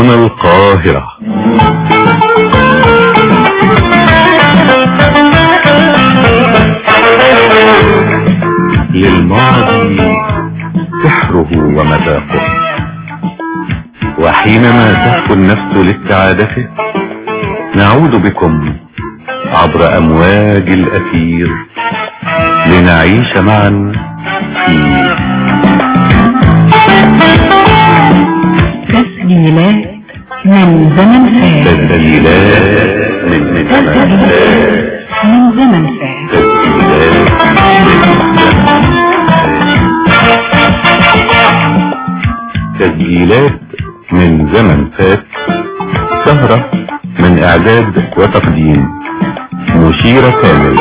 من القاهرة للماضي سحره ومذاقه وحينما تهفو النفس لاستعادته نعود بكم عبر أمواج الأثير لنعيش معا في تسجيلات من زمن فات تسجيلات من زمن فات من زمن فات تسجيلات من زمن فات سهرة من اعداد وتقديم مشيرة كامل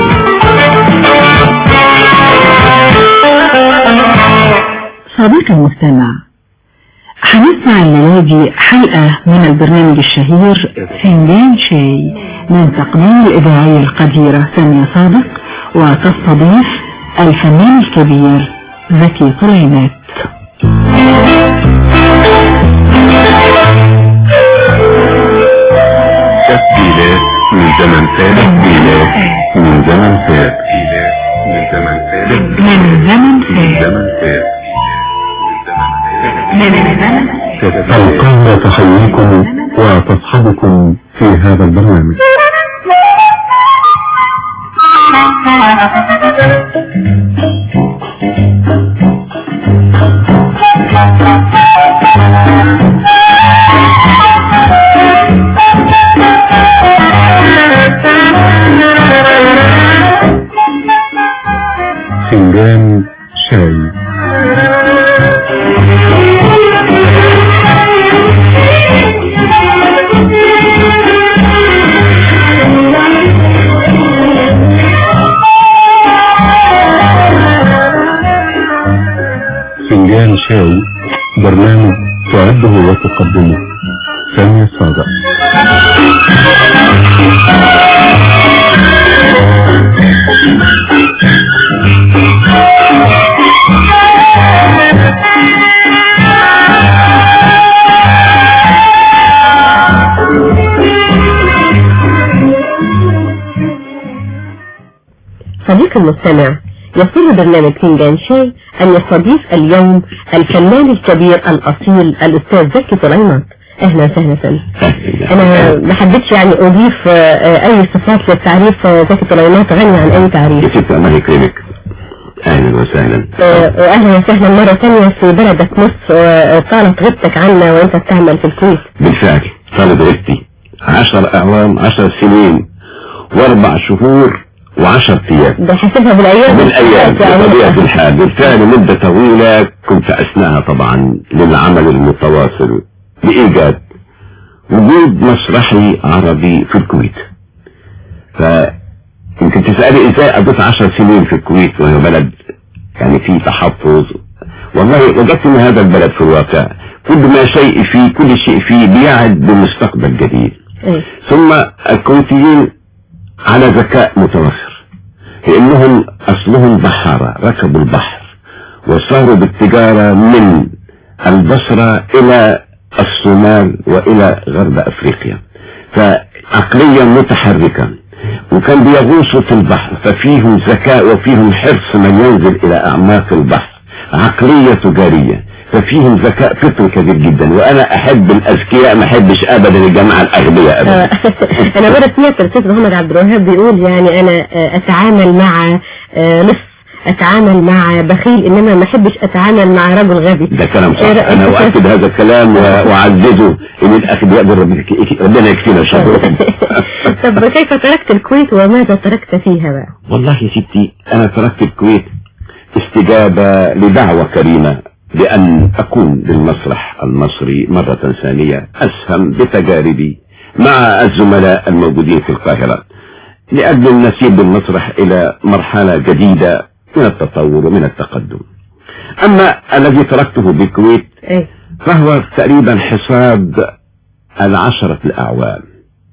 صديقي المستمع هنسمع الليلة دي حلقة من البرنامج الشهير فنجان شاي من تقديم الإذاعية القديرة سامية صادق وتستضيف الفنان الكبير زكي طليمات تسجيلات من زمن فات تسجيلات من زمن فات تسجيلات من زمن فات من زمن من فات زمن فات من زمن القاهرة تحييكم وتصحبكم في هذا البرنامج فنجان شاي فنجان شاي برنامج تعده وتقدمه سامي صادق صديقي المستمع يسر برنامج فنجان شاي أن يستضيف اليوم الفنان الكبير الأصيل الأستاذ زكي طليمات أهلا وسهلا فندم أنا ما حبيتش يعني أضيف آه، آه، أي صفات للتعريف آه، زكي طليمات غني عن أي تعريف ست الله يكرمك اهلا وسهلا آه، وأهلا وسهلا مرة ثانية في بلدك مصر وطالت غيبتك عنا وأنت بتعمل في الكويت بالفعل طالب غيبتي عشر اعوام عشر سنين واربع شهور وعشر ايام ده حاسبها بالأيام بالايام يعني. بطبيعة الحال بالفعل مدة طويلة كنت اثناءها طبعا للعمل المتواصل بايجاد وجود مسرحي عربي في الكويت ف يمكن تسألي ازاي قضيت عشر سنين في الكويت وهي بلد يعني فيه تحفظ والله وجدت ان هذا البلد في الواقع كل ما شيء فيه كل شيء فيه بيعد بمستقبل جديد إيه. ثم الكويتيين على ذكاء متوفر لانهم اصلهم بحارة ركبوا البحر وصاروا بالتجارة من البصرة الى الصومال والى غرب افريقيا فعقلية متحركة وكان بيغوصوا في البحر ففيهم ذكاء وفيهم حرص من ينزل الى اعماق البحر عقلية تجارية ففيهم ذكاء فطري كبير جدا وانا احب الاذكياء ما احبش ابدا الجماعة الاغبياء ابدا آه، انا مرة سمعت الاستاذ محمد عبد الوهاب بيقول يعني انا آه، اتعامل مع آه، لص اتعامل مع بخيل انما ما احبش اتعامل مع رجل غبي ده كلام صح إيه رأيك؟ انا اؤكد هذا الكلام و- واعززه ان الاغبياء دول ربنا يك- ربنا يكفينا شرهم طب كيف تركت الكويت وماذا تركت فيها بقى والله يا ستي انا تركت الكويت استجابة لدعوة كريمة بأن أكون بالمسرح المصري مرة ثانية أسهم بتجاربي مع الزملاء الموجودين في القاهرة لأجل النسيب بالمسرح إلى مرحلة جديدة من التطور ومن التقدم أما الذي تركته بالكويت ايه فهو تقريبا حصاد العشرة الأعوام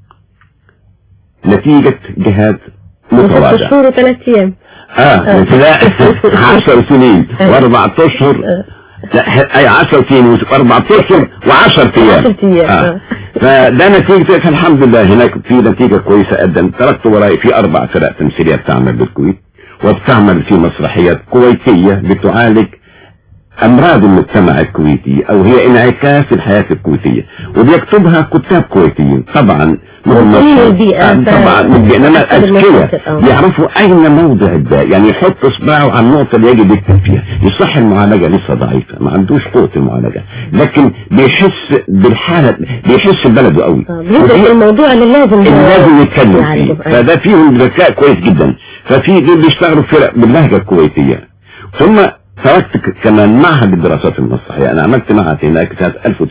نتيجة جهاد ست متواضع شهور وثلاث ايام اه لا عشر سنين آه. واربع اشهر آه. لا اي 10 ايام واربع اشهر و10 ايام 10 أيام، آه. فده نتيجة فالحمد لله هناك في نتيجة كويسة قدم تركت وراي في اربع فرق تمثيلية بتعمل بالكويت وبتعمل في مسرحيات كويتية بتعالج امراض المجتمع الكويتي او هي انعكاس الحياة الكويتية وبيكتبها كتاب كويتيين طبعا من كل البيئة، آه، طبعا من البيئة. انما أكثر من الاذكياء خاطر، آه. يعرفوا اين موضع الداء يعني يحط اصبعه على النقطة اللي يجب يكتب فيها يصح المعالجة لسه ضعيفة ما عندوش قوة المعالجة لكن بيحس بالحالة بيحس ببلده قوي آه، بيدرك الموضوع اللي لازم اللي لازم يتكلم فيه يعالجه. آه. فده فيهم ذكاء كويس جدا ففي دول بيشتغلوا فرق باللهجة الكويتية ثم تركت ك- كمان معهد الدراسات المسرحية انا عملت معهد هناك سنة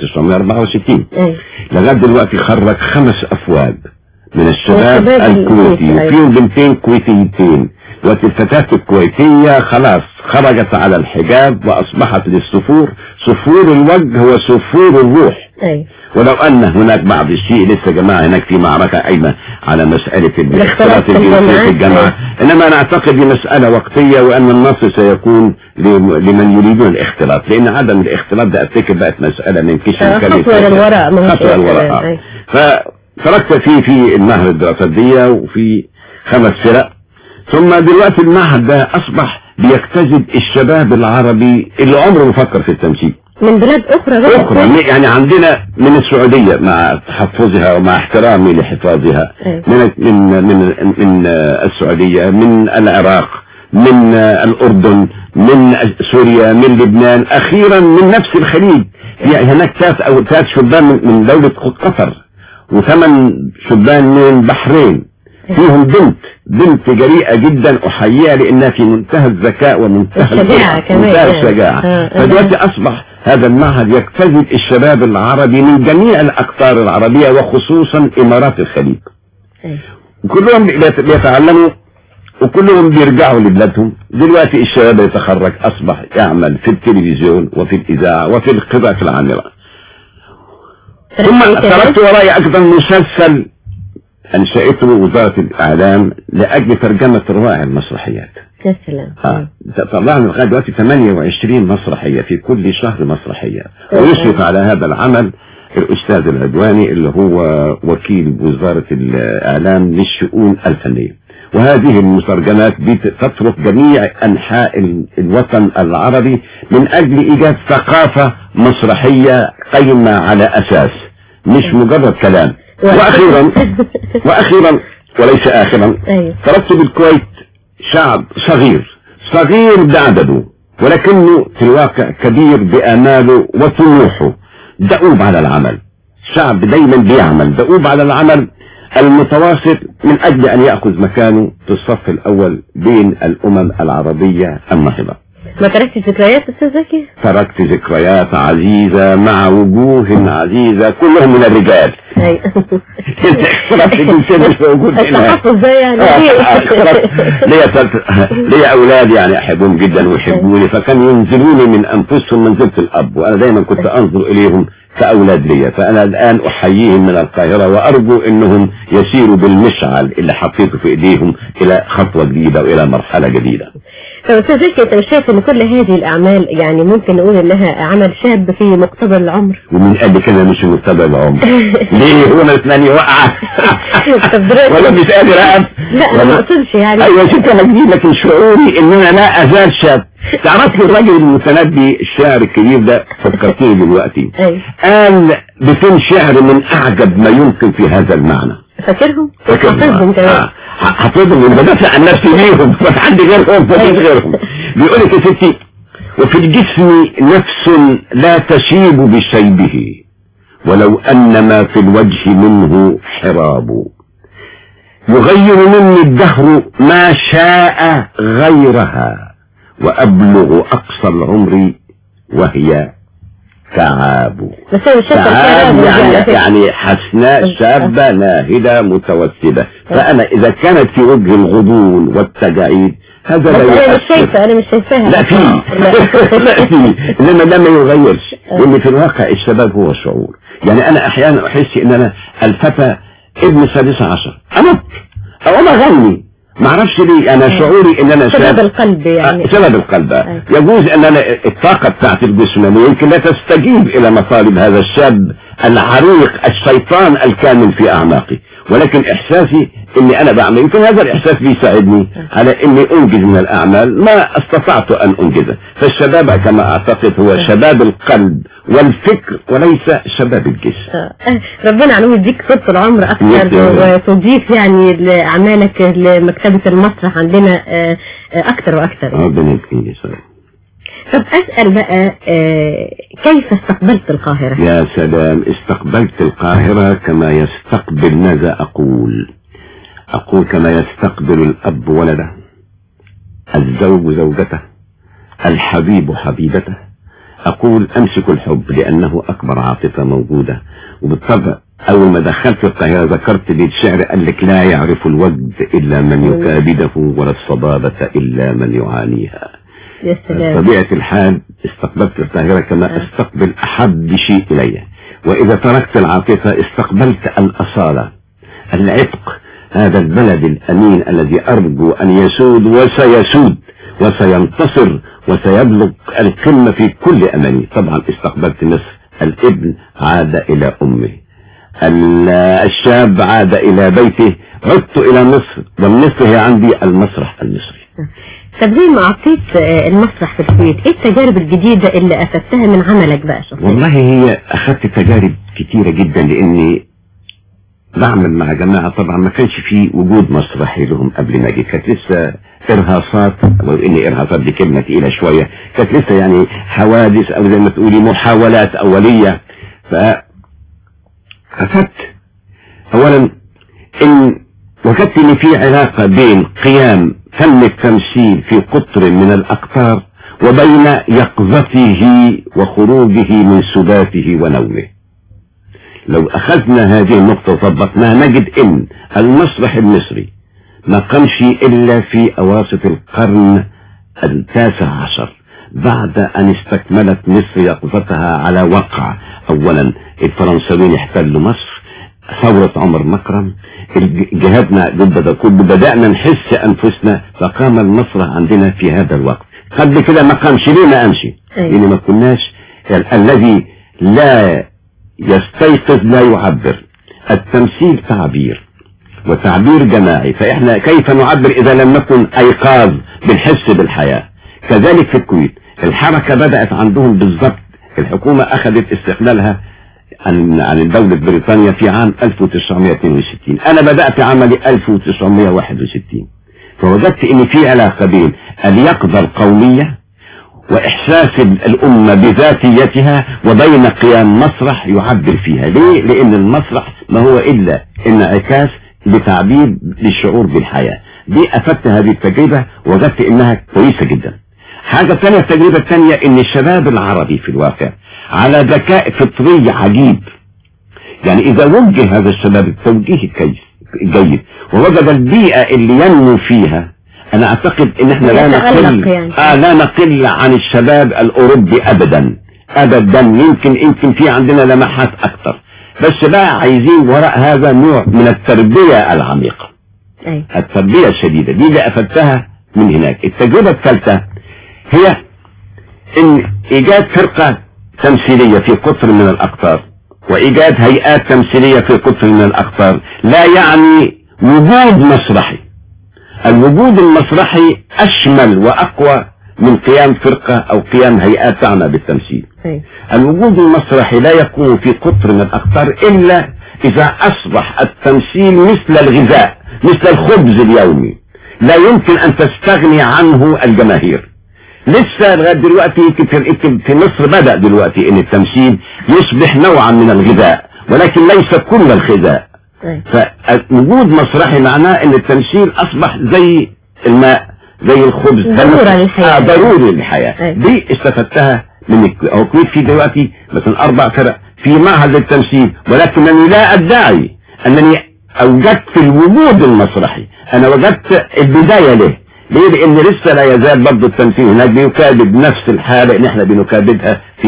1964 أيوة. لغاية دلوقتي خرج خمس افواج من الشباب والشباب الكويتي الكويتي، أيوة. وفيهم بنتين كويتيتين دلوقتي الفتاة الكويتية خلاص خرجت على الحجاب واصبحت للصفور صفور الوجه وصفور الروح أيوة. ولو ان هناك بعض الشيء لسه جماعة هناك في معركة قايمة على مسألة الاختلاط في الجنسي الجامعات. في الجامعة انما انا اعتقد دي مسألة وقتية وان النص سيكون لم- لمن يريدون الاختلاط لان عدم الاختلاط ده افتكر بقت مسألة من كشف آه، كلمة خطوة للوراء، ما هوش خطوة إيه للوراء كمان، آه. أيوة. فتركت فيه في المعهد الدراسات دي وفي خمس فرق ثم دلوقتي المعهد ده اصبح بيجتذب الشباب العربي اللي عمره ما فكر في التمثيل من بلاد أخرى بقى. أخرى يعني عندنا من السعودية مع تحفظها ومع احترامي لحفاظها أيوة. من من من من السعودية من العراق من الأردن من سوريا من لبنان أخيرا من نفس الخليج في هناك ثلاث أو ثلاث شبان من- من دولة قطر وثمان شبان من البحرين فيهم بنت بنت جريئة جدا أحييها لأنها في منتهى الذكاء ومنتهى والشجاعة الجرأة، كمان. منتهى آه. الشجاعة آه. فدلوقتي أصبح هذا المعهد يجتذب الشباب العربي من جميع الأقطار العربية وخصوصا إمارات الخليج أيوة. وكلهم بيت- بيتعلموا وكلهم بيرجعوا لبلادهم دلوقتي الشباب يتخرج أصبح يعمل في التلفزيون وفي الإذاعة وفي القطعة العامرة ثم تركت إيه كمان؟ تركت وراي أيضا مسلسل أنشأته وزارة الإعلام لأجل ترجمة روائع المسرحيات يا سلام آه. طلعنا لغاية دلوقتي 28 مسرحية في كل شهر مسرحية ويشرف على هذا العمل الأستاذ العدواني اللي هو وكيل وزارة الإعلام للشؤون الفنية وهذه المترجمات تترك جميع أنحاء ال- الوطن العربي من أجل إيجاد ثقافة مسرحية قيمة على أساس مش مجرد كلام وأخيرا وأخيرا وليس آخرا أيوة. تركت بالكويت شعب صغير صغير بعدده ولكنه في الواقع كبير بآماله وطموحه دؤوب على العمل شعب دايما بيعمل دؤوب على العمل المتواصل من أجل أن يأخذ مكانه في الصف الأول بين الأمم العربية النهضة ما تركتش ذكريات أستاذ زكي؟ تركت ذكريات عزيزة مع وجوه عزيزة كلهم من الرجال أيوة. اختلاف الجنسية مش موجود هنا التحفظ ده يعني آه، ليه؟ آه، اختلاف. ليا تلت- ليا اولاد يعني احبهم جدا ويحبوني فكانوا ينزلوني من انفسهم منزلة الاب وانا دايما كنت انظر اليهم كاولاد ليا فانا الان احييهم من القاهرة وارجو انهم يسيروا بالمشعل اللي حطيته في ايديهم الى خطوة جديدة والى مرحلة جديد طب أستاذ زكي أنت مش شايف إن كل هذه الأعمال يعني ممكن نقول إنها عمل شاب في مقتبل العمر؟ ومن قبل كده مش متبع العمر ليه هو انا اثنين وقع طب دلوقتي- ولا مش قادر اقف لا أنا ما ولا- أقصدش يعني ايوه يا ست انا جديد لكن شعوري ان انا لا ازال شاب تعرف لي الراجل المتنبي الشاعر الكبير ده فكرتني دلوقتي أيوة. قال بيتين شعر من اعجب ما يمكن في هذا المعنى فاكرهم؟ فاكرهم. حافظهم كمان آه. ح- حافظهم اللي بدافع عن نفسي بيهم ما حد غيرهم ما فيش غيرهم بيقول لك يا ستي وفي الجسم نفس لا تشيب بشيبه ولو ان ما في الوجه منه حراب يغير مني الدهر ما شاء غيرها وأبلغ أقصى العمر وهي تعاب بس أنا مش شايفة تعاب الكلام يعني, يعني يعني حسناء شابة ناهدة متوسدة فأنا إذا كانت في وجه الغضون والتجاعيد هذا بس لا أنا مش يؤثر شايفة أنا مش شايفاها لا في لا في انما ده ما يغيرش لان في الواقع الشباب هو شعور يعني انا احيانا احس ان انا الفتى ابن السادسة عشر انط او انا اغني ما اعرفش ليه انا شعوري ان انا سبب شاب القلب يعني آه، سبب القلب آه. أيوة. يجوز ان انا الطاقة بتاعت الجسم يمكن لا تستجيب الى مطالب هذا الشاب العريق الشيطان الكامل في اعماقي ولكن احساسي اني انا بعمل يمكن هذا الاحساس بيساعدني على اني انجز من الاعمال ما استطعت ان انجزه فالشباب كما اعتقد هو شباب القلب والفكر وليس شباب الجسم آه، ربنا علوم يديك طول العمر اكثر يديك. وتضيف يعني لاعمالك لمكتبة المسرح عندنا آه، آه، اكثر واكثر يعني. ربنا يكفيني صحيح. طب اسأل بقى آه، كيف استقبلت القاهرة يا سلام استقبلت القاهرة كما يستقبل ماذا أقول أقول كما يستقبل الأب ولده الزوج زوجته الحبيب حبيبته أقول أمسك الحب لأنه أكبر عاطفة موجودة وبالطبع أول ما دخلت القاهرة ذكرت بيت شعر قال لك لا يعرف الوجد إلا من يكابده ولا الصبابة إلا من يعانيها يا سلام طبيعة الحال استقبلت القاهرة كما استقبل أحب شيء إلي وإذا تركت العاطفة استقبلت الأصالة العتق هذا البلد الأمين الذي أرجو أن يسود وسيسود وسينتصر وسيبلغ القمة في كل أماني طبعا استقبلت مصر الابن عاد إلى أمه ال- الشاب عاد إلى بيته عدت إلى مصر ومصر هي عندي المسرح المصري طب زي ما اعطيت آه، المسرح في الكويت ايه التجارب الجديدة اللي افدتها من عملك بقى شخصيا والله هي اخذت تجارب كتيرة جدا لاني بعمل مع جماعة طبعا ما كانش في وجود مسرحي لهم قبل ما اجي كانت لسه ارهاصات واني ارهاصات دي كلمة تقيلة شوية كانت لسه يعني حوادث او زي ما تقولي محاولات اولية ف اخذت اولا ان وجدت ان في علاقة بين قيام فن التمثيل في قطر من الاقطار وبين يقظته وخروجه من سباته ونومه لو اخذنا هذه النقطة وطبقناها نجد ان المسرح المصري ما قامش الا في اواسط القرن التاسع عشر بعد ان استكملت مصر يقظتها على وقع اولا الفرنساويين احتلوا مصر ثورة عمر مكرم الج- جهادنا ضد ده كله بدأنا نحس أنفسنا فقام المسرح عندنا في هذا الوقت قبل كده ما قامش ليه ما قامش أيوة. لأن ما كناش ال- الذي لا يستيقظ لا يعبر التمثيل تعبير وتعبير جماعي فإحنا كيف نعبر إذا لم نكن أيقاظ بالحس بالحياة كذلك في الكويت الحركة بدأت عندهم بالضبط الحكومة أخذت استقلالها عن عن دولة بريطانيا في عام 1962 أنا بدأت عملي 1961 فوجدت إن في علاقة بين اليقظة القومية وإحساس الأمة بذاتيتها وبين قيام مسرح يعبر فيها ليه؟ لأن المسرح ما هو إلا انعكاس لتعبير للشعور بالحياة دي أفدت هذه التجربة وجدت إنها كويسة جدا حاجة تانية التجربة التانية إن الشباب العربي في الواقع على ذكاء فطري عجيب يعني إذا وجه هذا الشباب التوجيه كويس جيد ووجد البيئة اللي ينمو فيها أنا أعتقد إن إحنا لا يتألق نقل يعني. آه لا نقل عن الشباب الأوروبي أبدا أبدا يمكن يمكن في عندنا لمحات أكتر بس بقى عايزين وراء هذا نوع من التربية العميقة ايوه التربية الشديدة دي اللي أفدتها من هناك التجربة الثالثة هي ان ايجاد فرقة تمثيلية في قطر من الاقطار وايجاد هيئات تمثيلية في قطر من الاقطار لا يعني وجود مسرحي الوجود المسرحي اشمل واقوى من قيام فرقة او قيام هيئات تعنى بالتمثيل ايوه الوجود المسرحي لا يكون في قطر من الأقطار إلا إذا أصبح التمثيل مثل الغذاء مثل الخبز اليومي لا يمكن أن تستغني عنه الجماهير لسه لغاية دلوقتي يمكن في في مصر بدأ دلوقتي ان التمثيل يصبح نوعا من الغذاء ولكن ليس كل الغذاء ايوه فوجود مسرحي معناه ان التمثيل اصبح زي الماء زي الخبز ضرورة للحياة. آه ضروري للحياة أيوة. دي استفدتها من الكويت أو الكويت في دلوقتي مثلا اربع فرق في معهد للتمثيل ولكنني لا ادعي انني اوجدت الوجود المسرحي انا وجدت البداية له ليه لان لسه لا يزال برضه التمثيل هناك بيكابد نفس الحالة اللي احنا بنكابدها في مصر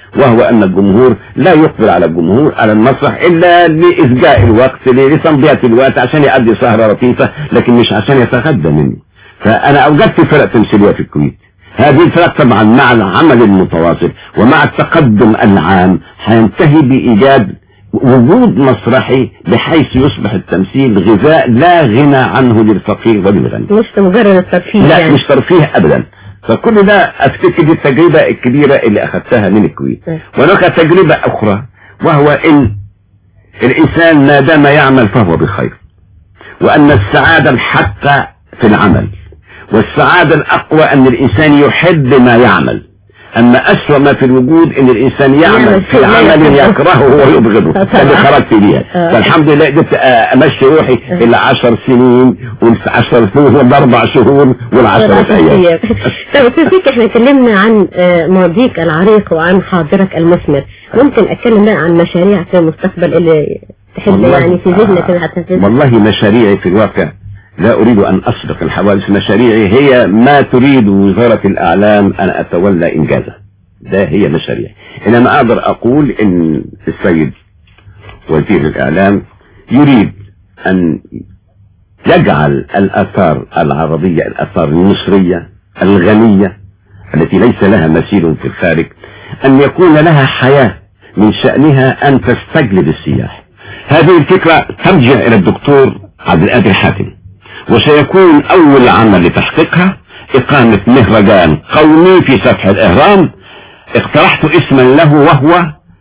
وهو أن الجمهور لا يقبل على الجمهور على المسرح إلا لإسجاء الوقت لتمضية الوقت عشان يؤدي سهرة لطيفة لكن مش عشان يتغدى مني فأنا أوجدت فرق تمثيلية في الكويت هذه الفرق طبعا مع العمل المتواصل ومع التقدم العام هينتهي بإيجاد وجود مسرحي بحيث يصبح التمثيل غذاء لا غنى عنه للفقير وللغني مش مجرد الترفيه لا يعني مش ترفيه ابدا فكل ده افتكر دي التجربة الكبيرة اللي اخذتها من الكويت م. وهناك تجربة اخرى وهو ان الانسان ما دام يعمل فهو بخير وان السعادة الحقة في العمل والسعادة الاقوى ان الانسان يحب ما يعمل اما اسوأ ما في الوجود ان الانسان يعمل يعمل في شيء لا عمل يحبه. يكرهه ويبغضه طبعا. ده اللي خرجت بيها آه. فالحمد لله قدرت آه، امشي روحي الى عشر سنين والعشر شهور والاربع شهور والعشرة ايام طب استاذ فيك احنا اتكلمنا عن آه، ماضيك العريق وعن حاضرك المثمر ممكن اتكلم بقى عن مشاريع في المستقبل اللي تحب والله- يعني في ذهنك آه، كده هتنفذها والله مشاريعي في الواقع لا أريد أن أسبق الحوادث مشاريعي هي ما تريد وزارة الأعلام أن أتولى إنجازها ده هي مشاريعي إنما أقدر أقول إن السيد وزير الإعلام يريد أن يجعل الآثار العربية الآثار المصرية الغنية التي ليس لها مثيل في الخارج أن يكون لها حياة من شأنها أن تستجلب السياح هذه الفكرة ترجع إلى الدكتور عبد القادر حاتم وسيكون أول عمل لتحقيقها إقامة مهرجان قومي في سفح الإهرام اقترحت اسما له وهو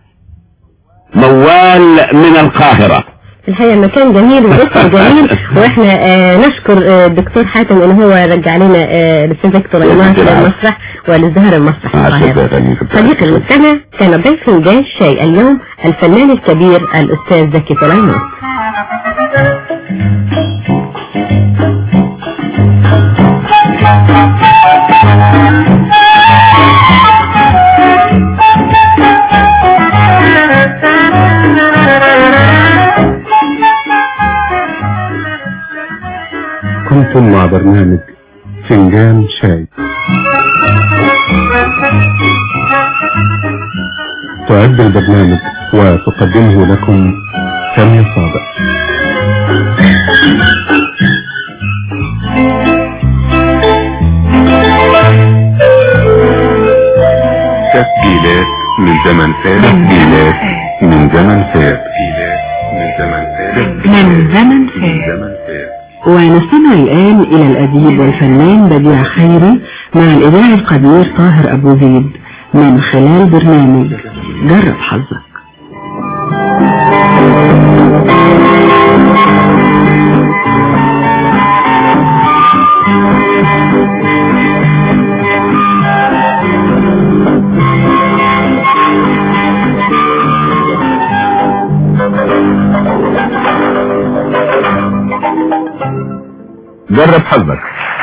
موال من القاهرة الحقيقة مكان جميل واسم جميل واحنا آه نشكر آه، الدكتور حاتم ان هو رجع لنا آه، الاستاذ فيكتور ايمانس للمسرح وللزهر المسرح مع القاهرة الشكر يا فندم. صديقي المستمع كان ضيف فنجان الشاي اليوم الفنان الكبير الاستاذ زكي سليمان كنتم مع برنامج فنجان شاي تعد البرنامج وتقدمه لكم سامية صادق تسجيلات من زمن فات تسجيلات من زمن فات تسجيلات من زمن فات من زمن من فات زمن فات ونستمع الآن إلى الأديب والفنان بديع خيري مع الإذاعي القدير طاهر أبو زيد من خلال برنامج جرب حظك جرب حظك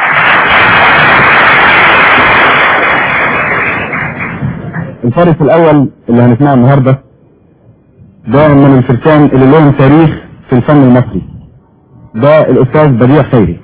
الفارس الاول اللي هنسمعه النهارده ده من الفرسان اللي لهم تاريخ في الفن المصري ده الاستاذ بديع خيري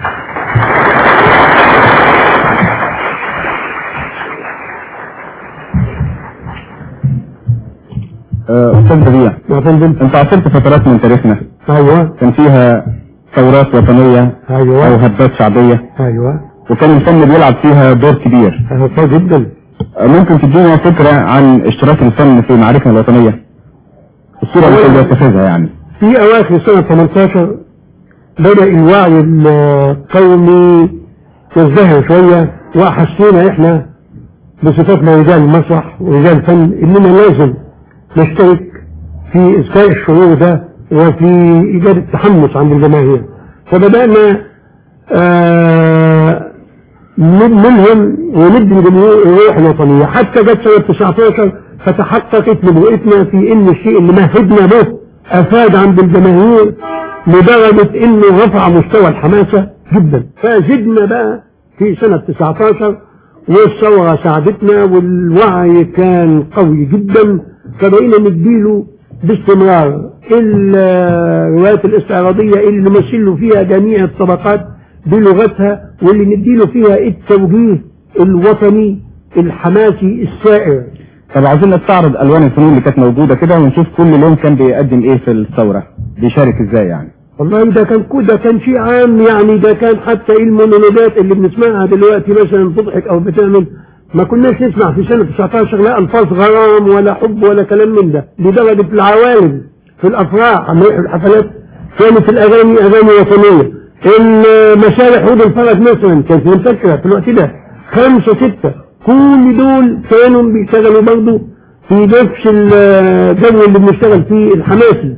آه، استاذ بديع يا فندم انت عاصرت فترات من تاريخنا ايوه كان فيها ثورات وطنيه او ايوه هبات شعبيه ايوه وكان الفن بيلعب فيها دور كبير أيوة، كويس جدا آه، ممكن تدينا فكره عن اشتراك الفن في معاركنا الوطنيه الصوره اللي كان بيتخذها يعني في اواخر سنة 18 بدأ الوعي القومي يزدهر شوية وحسينا احنا بصفتنا رجال المسرح ورجال فن اننا لازم نشترك في اذكاء الشعور ده وفي ايجاد التحمس عند الجماهير فبدأنا آه من- منهم وندي الجمهور الروح الوطنية حتى جت سنة 19 فتحققت نبوءتنا في ان الشيء اللي مهدنا به افاد عند الجماهير لدرجة انه رفع مستوى الحماسة جدا فزدنا بقى في سنة 19 والثورة ساعدتنا والوعي كان قوي جدا فبقينا نديله باستمرار الروايات الاستعراضية اللي نمثله فيها جميع الطبقات بلغتها واللي نديله فيها التوجيه الوطني الحماسي السائر طب عايزين نستعرض الوان الفنون اللي كانت موجوده كده ونشوف كل لون كان بيقدم ايه في الثوره بيشارك ازاي يعني والله ده كان كو- ده كان شيء عام يعني ده كان حتى المونولوجات اللي بنسمعها دلوقتي مثلا تضحك او بتعمل ما كناش نسمع في سنة 19 لا الفاظ غرام ولا حب ولا كلام من ده لدرجة العوالم في الافراح عم يروحوا الحفلات كانت الاغاني اغاني وطنية المسارح عود الفرج مثلا كانت منتشرة في الوقت ده خمسة ستة كل دول كانوا بيشتغلوا برضه في نفس الجو اللي بنشتغل فيه الحماسي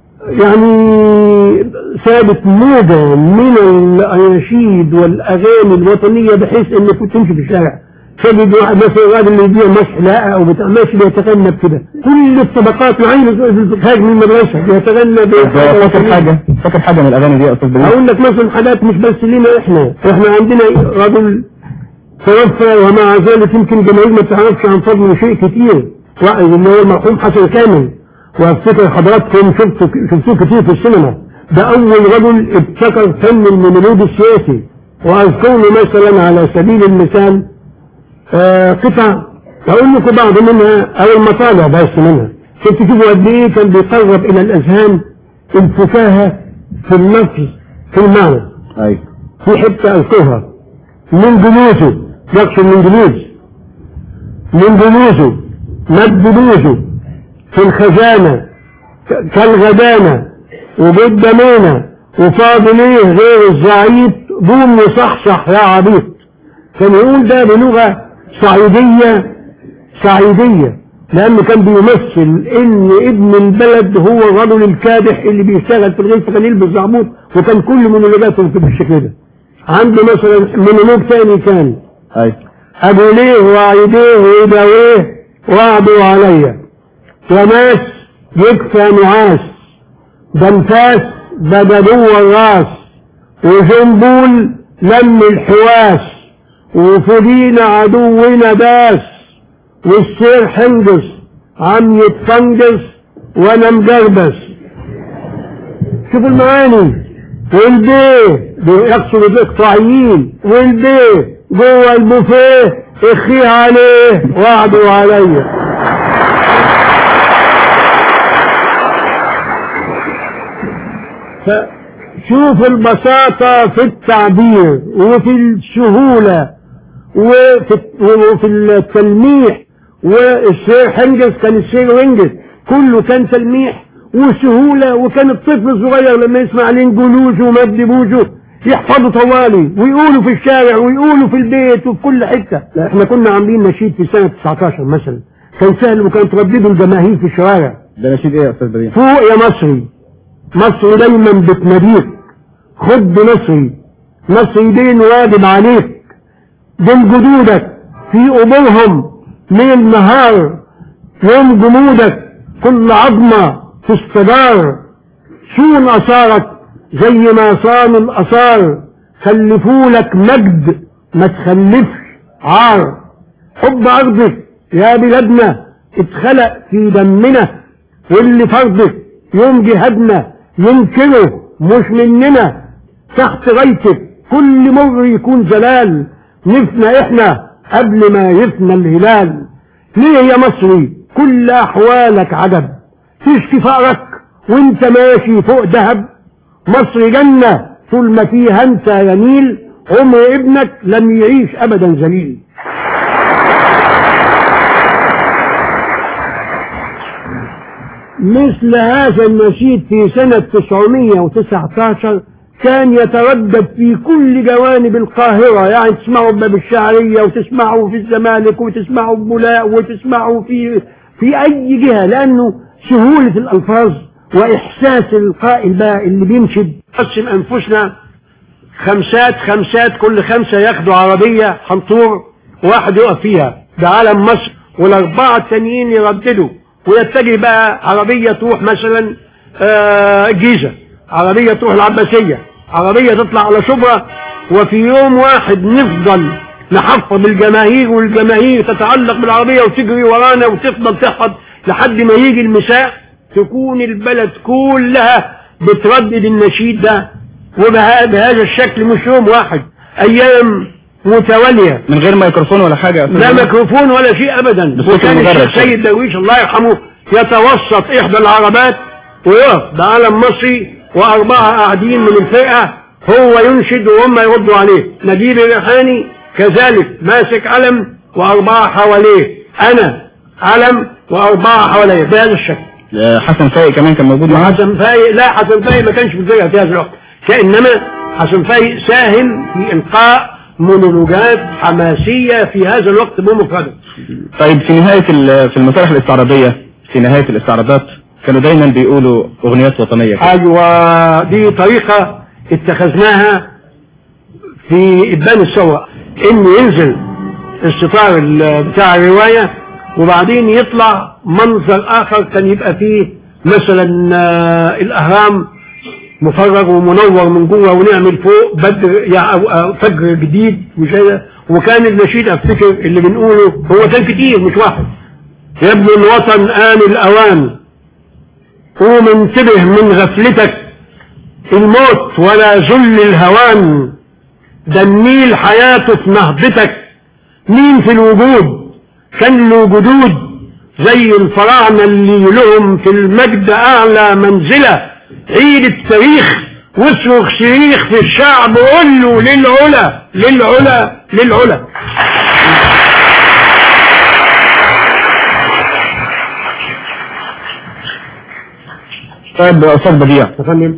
يعني ثابت موجة من الأناشيد والأغاني الوطنية بحيث إنك كنت تمشي في الشارع تجد واحد مثلا راجل اللي يبيع مسح لاقة أو بتاع ماشي بيتغنى بكده كل الطبقات معين خارج من المدرسة بيتغنى فاكر حاجه فاكر حاجه من الاغاني دي يا استاذ بليغ أقول لك مثلا حاجات مش بس لنا إحنا إحنا عندنا رجل توفى ومع ذلك يمكن جماهير ما تعرفش عن فضله شيء كتير واحد اللي هو المرحوم حسن كامل وافتكر حضراتكم شفتوا شفتوه كتير في السينما ده اول رجل ابتكر فن المونولوج السياسي واذكر له مثلا على سبيل المثال آه قطع اقول لكم بعض منها او المطالع بس منها شفت شوفوا قد ايه كان بيقرب الى الاذهان الفكاهه في اللفظ في المعنى ايوه في حته اذكرها من جلوسه يقصد من جلوس من جلوسه مد جلوسه في الخزانة ك- كالغدانة وجد مينة وفاضليه غير الزعيد قوم يصحصح يا عبيط كان يقول ده بلغة صعيدية صعيدية لأنه كان بيمثل إن ابن البلد هو الرجل الكادح اللي بيشتغل في الغيث كان يلبس زعبوط وكان كل مونولوجاته بالشكل ده عنده مثلا مونولوج تاني كان ايوه أبو ليه وعيديه ويداويه وعدوا عليا وناس يكفى نعاس ده انفاس بدلوا الراس وجنبول لم الحواس وفدينا عدونا داس والسير حنجس عم يتفنجس وانا مجربس شوفوا المعاني والبيه يقصد الاقطاعيين والبيه جوه البوفيه اخي عليه وعدوا عليا فشوف البساطة في التعبير وفي السهولة وفي, وفي التلميح والسير حنجز كان السير وينجز كله كان تلميح وسهولة وكان الطفل الصغير لما يسمع لين جلوسه ومد بوجه يحفظوا طوالي ويقولوا في الشارع ويقولوا في البيت وفي كل حتة لا احنا كنا عاملين نشيد في سنة 19 مثلا كان سهل وكان تردده الجماهير في الشوارع ده نشيد ايه يا استاذ بليغ فوق يا مصري مصر دايما بتناديك خد مصري مصري دين واجب عليك دين جدودك في قبورهم ليل نهار يوم جمودك كل عظمة تستدار صون أثارك زي ما صانوا الأثار خلفولك مجد ما تخلفش عار حب أرضك يا بلادنا اتخلق في دمنا واللي فرضك يوم جهادنا ينكره مش مننا تحت غيتك كل مر يكون زلال نفنى احنا قبل ما يفنى الهلال ليه يا مصري كل احوالك عجب تشكي فقرك وانت ماشي فوق دهب مصر جنة طول ما فيها انت يميل عمر ابنك لم يعيش ابدا ذليل مثل هذا النشيد في سنة 919 كان يتردد في كل جوانب القاهرة يعني تسمعوا بباب الشعرية وتسمعوا في الزمالك وتسمعوا في بولاق وتسمعوا في في أي جهة لأنه سهولة الألفاظ وإحساس القائل بقى اللي بينشد نقسم أنفسنا خمسات خمسات كل خمسة ياخدوا عربية حنطور واحد يقف فيها ده علم مصر والأربعة التانيين يرددوا ويتجه بقى عربية تروح مثلا آه، الجيزة عربية تروح العباسية عربية تطلع على شبرا وفي يوم واحد نفضل نحفظ الجماهير والجماهير تتعلق بالعربية وتجري ورانا وتفضل تحفظ لحد ما يجي المساء تكون البلد كلها بتردد النشيد ده وبهذا الشكل مش يوم واحد ايام متوالية من غير ميكروفون ولا حاجة يا أستاذ لا بديع؟ ميكروفون ولا شيء ابدا بصوت وكان المجرد الشيخ كده. سيد درويش الله يرحمه يتوسط احدى العربات ويقف ده علم مصري واربعه قاعدين من الفرقه هو ينشد وهم يردوا عليه نجيب الريحاني كذلك ماسك علم واربعه حواليه انا علم واربعه حواليه بهذا الشكل آه، حسن فايق كمان كان موجود معاه حسن فايق لا حسن فايق ما كانش في الفرقه في هذا الوقت كانما حسن فايق ساهم في القاء مونولوجات حماسيه في هذا الوقت بمفرده طيب في نهاية ال- في المسارح الاستعراضية في نهاية الاستعراضات كانوا دايما بيقولوا أغنيات وطنية كده. ايوه دي طريقة اتخذناها في ابان الثورة ان ينزل الستار ال- بتاع الرواية وبعدين يطلع منظر اخر كان يبقى فيه مثلا آه، الاهرام مفرغ ومنور من جوه ونعمل فوق بدر يعني أو- أو فجر جديد وكده وكان النشيد افتكر اللي بنقوله هو كان كتير مش واحد يا ابن الوطن آن الأوان قوم انتبه من غفلتك الموت ولا ذل الهوان ده النيل حياته في نهضتك مين في الوجود كان له جدود زي الفراعنة اللي لهم في المجد أعلى منزلة عيد التاريخ واصرخ صريخ في الشعب قول له للعلا للعلا للعلا طيب يا أستاذ بديع يا فندم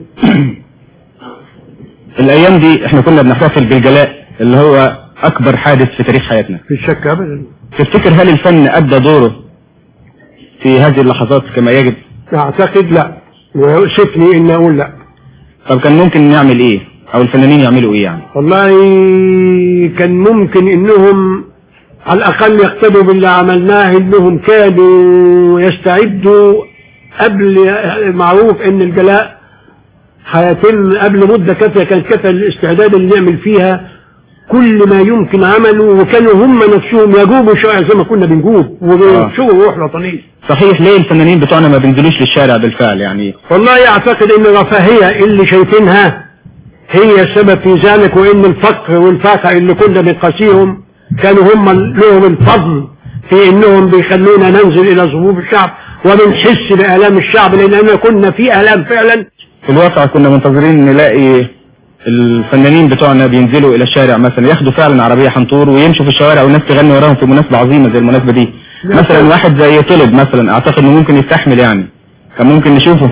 الأيام دي احنا كنا بنحتفل بالجلاء اللي هو أكبر حادث في تاريخ حياتنا في شك أبدا تفتكر هل الفن أدى دوره في هذه اللحظات كما يجب أعتقد لا ويؤسفني إن أقول لا طب كان ممكن نعمل إيه أو الفنانين يعملوا إيه يعني والله كان ممكن انهم على الاقل يقتدوا باللي عملناه انهم كانوا يستعدوا قبل معروف ان الجلاء هيتم قبل مدة كافية كان كافية الاستعداد اللي نعمل فيها كل ما يمكن عمله وكانوا هم نفسهم يجوبوا شوية زي ما كنا بنجوب وبينشروا روح وطنية صحيح ليه الفنانين بتوعنا ما بينزلوش للشارع بالفعل يعني والله اعتقد ان الرفاهية اللي شايفينها هي السبب في ذلك وان الفقر والفاقة اللي كنا بنقاسيهم كانوا هم لهم الفضل في انهم بيخلونا ننزل الى ظروف الشعب وبنحس بآلام الشعب لاننا كنا في آلام فعلا في الواقع كنا منتظرين نلاقي الفنانين بتوعنا بينزلوا الى الشارع مثلا ياخدوا فعلا عربية حنطور ويمشوا في الشوارع والناس تغني وراهم في مناسبة عظيمة زي المناسبة دي مثلا واحد زي طلب مثلا اعتقد انه ممكن يستحمل يعني كان ممكن نشوفه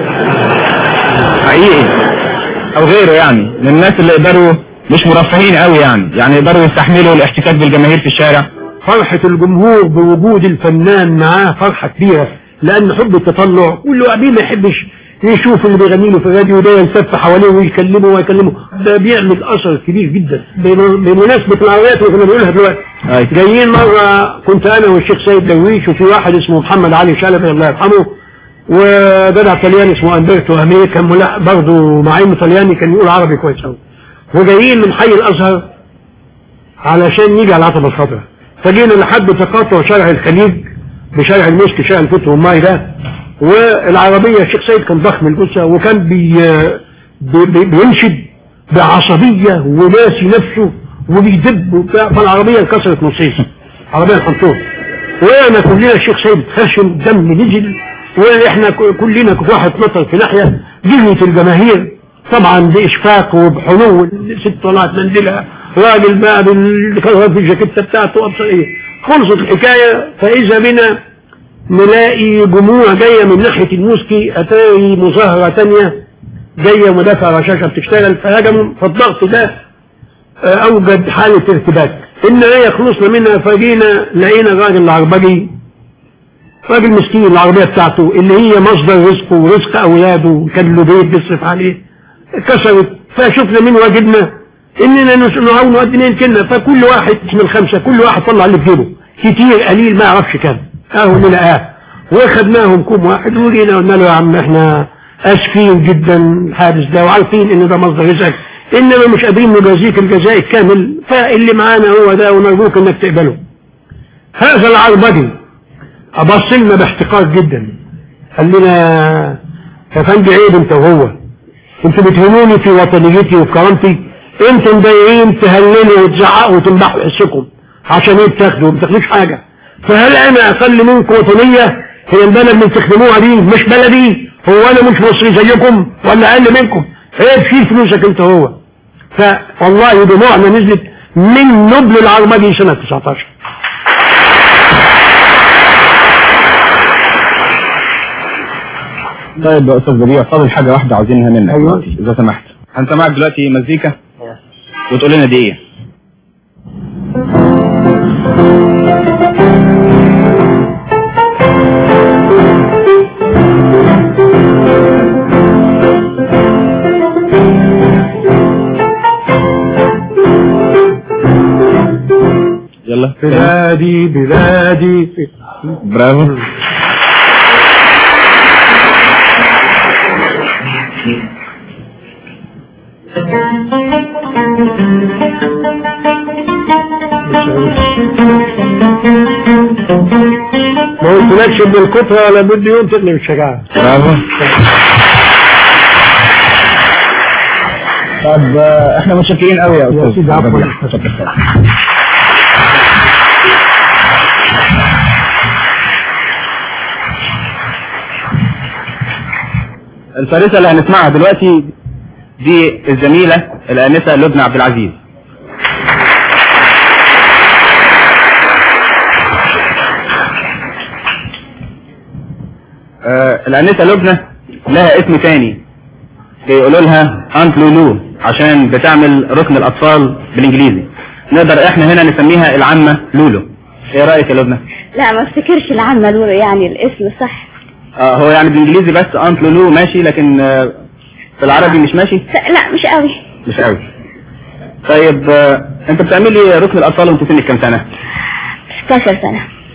حقيقي او غيره يعني من الناس اللي يقدروا مش مرفهين قوي يعني يعني يقدروا يستحملوا الاحتكاك بالجماهير في الشارع فرحة الجمهور بوجود الفنان معاه فرحة كبيرة لأن حب التطلع كل واحد ما يحبش يشوف اللي بيغني له في الراديو ده يلتف حواليه ويكلمه ويكلمه ده بيعمل أثر كبير جدا بم- بمناسبة العربيات اللي كنا بنقولها دلوقتي أي. جايين مرة كنت أنا والشيخ سيد درويش وفي واحد اسمه محمد علي شلبي الله يرحمه وجدع طلياني اسمه أمبرتو أمير كان ملا برضه مع إنه طلياني كان يقول عربي كويس أوي وجايين من حي الأزهر علشان نيجي على العتبة الخضراء فجينا لحد تقاطع شارع الخليج بشارع المسك شارع الفتح والماي ده والعربية الشيخ سيد كان ضخم الجثة وكان بي بي بي بينشد بعصبية وناسي نفسه وبيدب وبتاع فالعربية انكسرت نصين عربية الحنطور وانا كلنا الشيخ سيد خشن دم نزل واحنا ك- كلنا كل واحد نطر في ناحية جريت الجماهير طبعا بإشفاق وبحنو الست طلعت منزلها راجل بقى بالكرهات في الجاكيتة بتاعته أبصر إيه خلصت الحكاية فإذا بنا نلاقي جموع جاية من ناحية الموسكي أتاري مظاهرة تانية جاية مدافع رشاشة بتشتغل فهجموا فالضغط ده آه، أوجد حالة ارتباك النهاية خلصنا منها فجينا لقينا الراجل العربجي راجل مسكين العربية بتاعته اللي هي مصدر رزقه ورزق أولاده كان له بيت بيصرف عليه كسرت فشفنا من واجبنا اننا نس- نعاون قد كنا فكل واحد من الخمسة كل واحد طلع اللي في جيبه كتير قليل ما يعرفش كام اهو نلقاه واخدناهم كوم واحد وجينا قلنا له يا عم احنا اسفين جدا الحادث ده وعارفين ان ده مصدر رزقك انما مش قادرين نجازيك الجزاء الكامل فاللي معانا هو ده ونرجوك انك تقبله هذا العربجي ابص لنا باحتقار جدا قال لنا يا فندم عيب انت وهو انتوا بتهموني في وطنيتي وكرامتي انتم ضايعين تهللوا وتزعقوا وتنبحوا حسكم عشان ايه بتاخدوا ما بتاخدوش حاجة فهل انا اقل منكم وطنية هي البلد اللي بتخدموها دي مش بلدي هو انا مش مصري زيكم ولا اقل منكم ايه تشيل فلوسك انت هو فوالله دموعنا نزلت من نبل العرمجي سنة 19 طيب يا استاذ بديع فاضل حاجه واحده عاوزينها منك أيوة. دلوقتي، اذا سمحت هنسمعك دلوقتي مزيكا وتقول لنا دي ايه يلا بلادي بلادي برافو ما قلتلكش ان الكترة ولا بد يوم تقلب الشجاعة برافو طب آه، احنا متشكرين قوي يا استاذ سيدي، عفواً. بديع. شكراً. الفارسة اللي هنسمعها دلوقتي دي الزميلة الآنسة لبنى عبد العزيز آه الآنسة لبنى لها اسم تاني بيقولوا لها انت لولو عشان بتعمل ركن الأطفال بالإنجليزي نقدر احنا هنا نسميها العامة لولو ايه رأيك يا لبنى؟ لا ما افتكرش العامة لولو يعني الاسم صح آه هو يعني بالإنجليزي بس انت لولو ماشي لكن آه في العربي مش ماشي؟ س- لا مش قوي مش قوي طيب آه، انت بتعملي ركن الاطفال وانت سنك كام سنه 16 سنة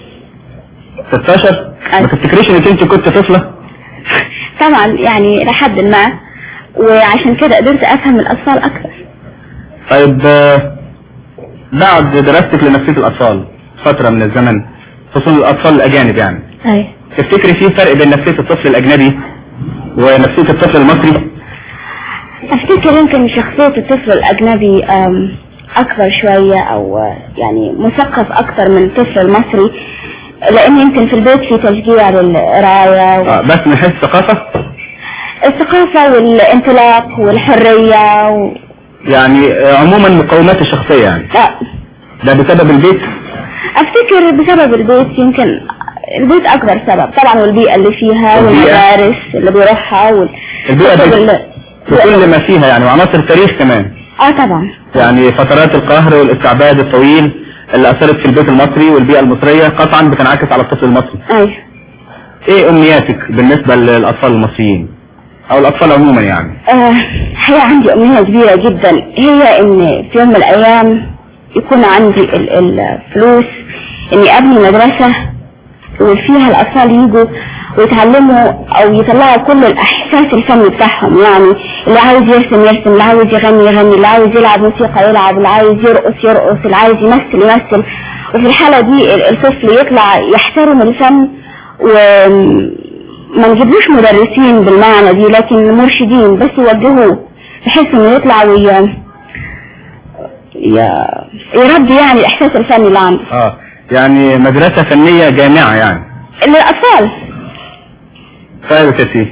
16 ما أيوة. تفتكريش انك انت كنت طفله طبعا يعني لحد ما وعشان كده قدرت افهم الاطفال اكثر طيب آه، بعد دراستك لنفسيه الاطفال فتره من الزمن خصوصا الاطفال الاجانب يعني اي تفتكري في فرق بين نفسيه الطفل الاجنبي ونفسيه الطفل المصري افتكر يمكن شخصية الطفل الاجنبي أم، اكبر شوية او آه، يعني مثقف اكثر من الطفل المصري لان يمكن في البيت في تشجيع للقراية آه، بس من حيث الثقافه والثقافة والانطلاق والحرية و... يعني آه، عموما مقومات الشخصيه يعني لا ده بسبب البيت افتكر بسبب البيت يمكن البيت اكبر سبب طبعا والبيئة اللي فيها البيئة. والمدارس اللي بيروحها وال... البيئة كتب دي- ال- بكل ما فيها يعني وعناصر التاريخ كمان اه طبعا يعني فترات القهر والاستعباد الطويل اللي اثرت في البيت المصري والبيئة المصرية قطعا بتنعكس على الطفل المصري ايوه ايه امنياتك بالنسبة للاطفال المصريين او الاطفال عموما يعني آه هي عندي أمنية كبيرة جدا هي إن في يوم من الأيام يكون عندي ال- الفلوس إني أبني مدرسة وفيها الأطفال يجوا ويتعلموا أو يطلعوا كل الإحساس الفني بتاعهم يعني اللي عاوز يرسم يرسم اللي عاوز يغني يغني اللي عاوز يلعب موسيقى يلعب اللي عاوز يرقص يرقص اللي عاوز يمثل يمثل وفي الحالة دي ال- الطفل يطلع يحترم الفن و ما نجيبلوش مدرسين بالمعنى دي لكن مرشدين بس يوجهوه بحيث انه يطلع وي ي- يربي يعني الاحساس الفني اللي عنده اه يعني مدرسة فنية جامعة يعني للاطفال طيب يا سيدي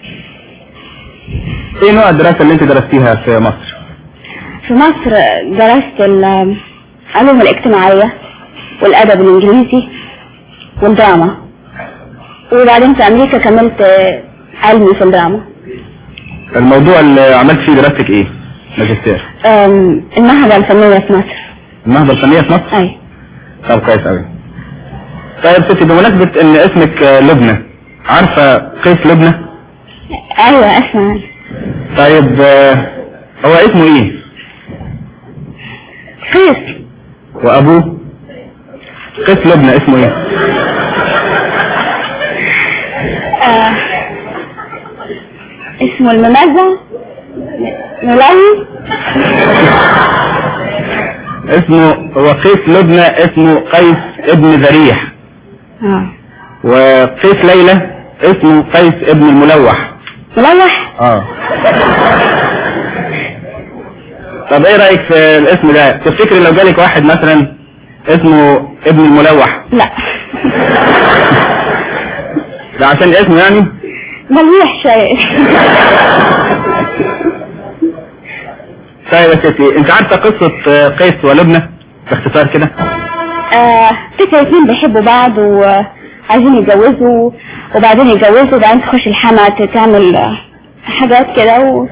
ايه نوع الدراسة اللي انت درستيها في مصر في مصر درست العلوم الاجتماعية والادب الانجليزي والدراما وبعدين في امريكا كملت علمي في الدراما الموضوع اللي عملت فيه دراستك ايه ماجستير أم، النهضة الفنية في مصر النهضة الفنية في مصر اي طب كويس قوي طيب ستي بمناسبة ان اسمك آه، لبنى عارفة قيس لبنى ايوه اسمع طيب آه، هو اسمه ايه قيس وابوه قيس لبنى اسمه ايه آه. اسمه الممزع ملوي اسمه هو قيس لبنى اسمه قيس ابن ذريح اه وقيس ليلى اسمه قيس ابن الملوح ملوح اه طب ايه رايك في الاسم ده تفتكري لو جالك واحد مثلا اسمه ابن الملوح لا ده عشان اسمه يعني ملوح شوية طيب يا ستي انت عارفه قصه آه، قيس ولبنى باختصار كده آه فكرة اتنين بيحبوا بعض وعايزين يتجوزوا وبعدين يتجوزوا وبعدين تخش الحما تعمل آه، حاجات كده و...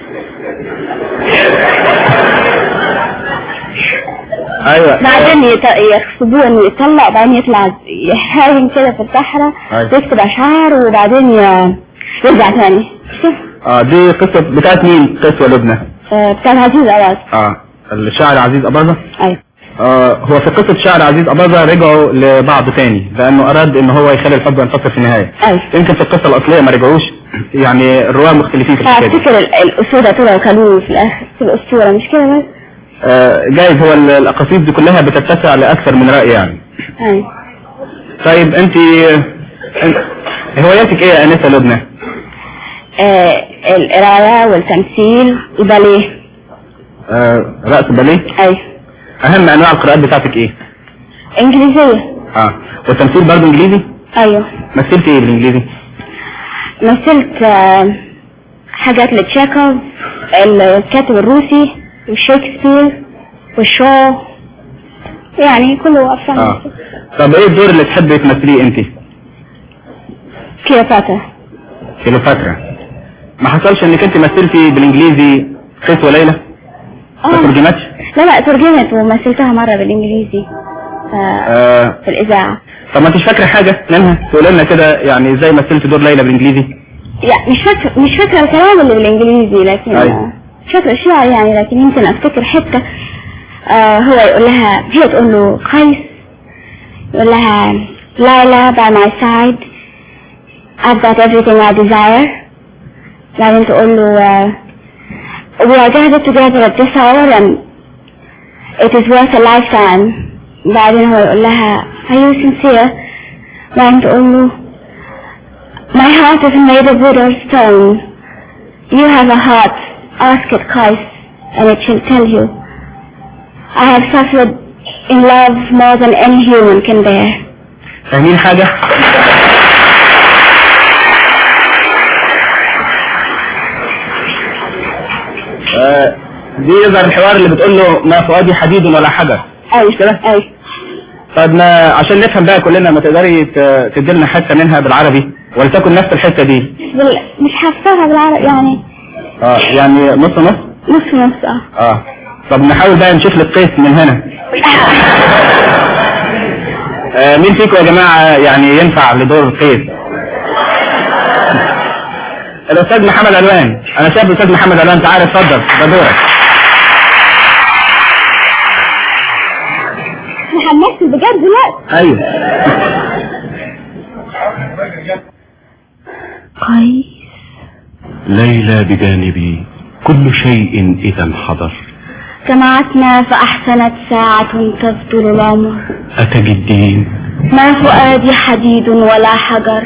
ايوه بعدين يت... يغصبوه انه يطلق وبعدين يطلع يهاجم كده في الصحراء أيوة. ويكتب اشعار وبعدين ي... يرجع تاني اه دي قصه بتاعت مين قيس ولبنى آه بتاع عزيز عوض اه الشاعر عزيز اباظه ايوه آه هو في قصه شاعر عزيز اباظه رجعوا لبعض تاني لانه اراد ان هو يخلي الحب ينتصر في النهايه ايوه يمكن في القصه الاصليه ما رجعوش يعني الرواه مختلفين في الحكايه دي فافتكر ال- الاسودة طلعوا كانوا في الاخر في الاسطورة مش كده بس آه جايز هو ال- الاقاصيص دي كلها بتتسع لاكثر من راي يعني ايوه طيب انت انت- هواياتك ايه يا انسه لبنى آه القراية والتمثيل الباليه آه رقص باليه ايوه اهم انواع القراءات بتاعتك ايه انجليزية اه والتمثيل برضه انجليزي ايوه مثلت ايه بالانجليزي مثلت آه، حاجات لتشيكوف الكاتب الروسي وشكسبير والشو يعني كله افلام اه طب ايه الدور اللي تحبي تمثليه انت كليوباترا كليوباترا ما حصلش انك انت مثلتي بالانجليزي قيس وليلى ما اه ترجمتش لا لا ترجمت ومثلتها مرة بالانجليزي آه، آه في الاذاعة طب ما انتش فاكره حاجه منها تقول لنا كده يعني ازاي مثلت دور ليلى بالانجليزي لا مش فاكرة مش فاكرة الكلام اللي بالانجليزي لكن أيوة. آه، مش فاكرة الشعر يعني لكن يمكن افتكر حتة آه هو يقول لها هي تقول له قيس يقول لها ليلى by my side I've got everything I desire بعدين تقول له آه, we are gathered together at this hour and it is worth a lifetime بعدين هو يقول لها are you sincere بعدين تقول له My heart is made of wood or stone. You have a heart. Ask it, Christ, and it shall tell you. I have suffered in love more than any human can bear. فاهمين حاجه آه دي يظهر الحوار اللي بتقول له ما فؤادي حديد ولا حجر أي كده؟ أي طب ما عشان نفهم بقى كلنا ما تقدري ت- تديلنا حته منها بالعربي ولتكن نفس الحته دي بال... مش حافظها بالعربي يعني اه يعني نص نص نص نص اه اه طب نحاول بقى نشوف لك قيس من هنا آه مين فيكم يا جماعة يعني ينفع لدور قيس الأستاذ محمد علوان أنا شايف الأستاذ محمد علوان تعالى اتفضل ده دورك احنا هنمثل بجد دلوقتي أيوه قيس ليلى بجانبي كل شيء إذا حضر جمعتنا فأحسنت ساعة تفضل العمر أتجدين ما فؤادي حديد ولا حجر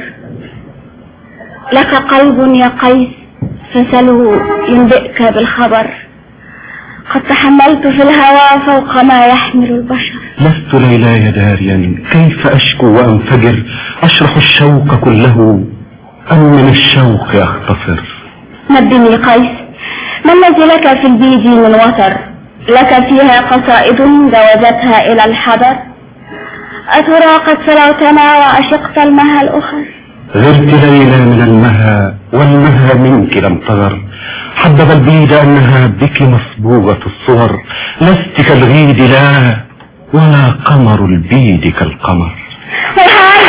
لك قلب يا قيس فسله ينبئك بالخبر قد تحملت في الهوى فوق ما يحمل البشر لست ليلاي داريا كيف أشكو وأنفجر أشرح الشوق كله أم من الشوق أختصر نبني قيس ما الذي لك في البيد من وتر لك فيها قصائد جوزتها إلى الحضر أترى قد سلوتنا وأشقت المها الأخر غرت ليلى من المها والمها منك لم تغر حبب البيد أنها بك مصبوغة الصور لست كالغيد لا ولا قمر البيد كالقمر وهاي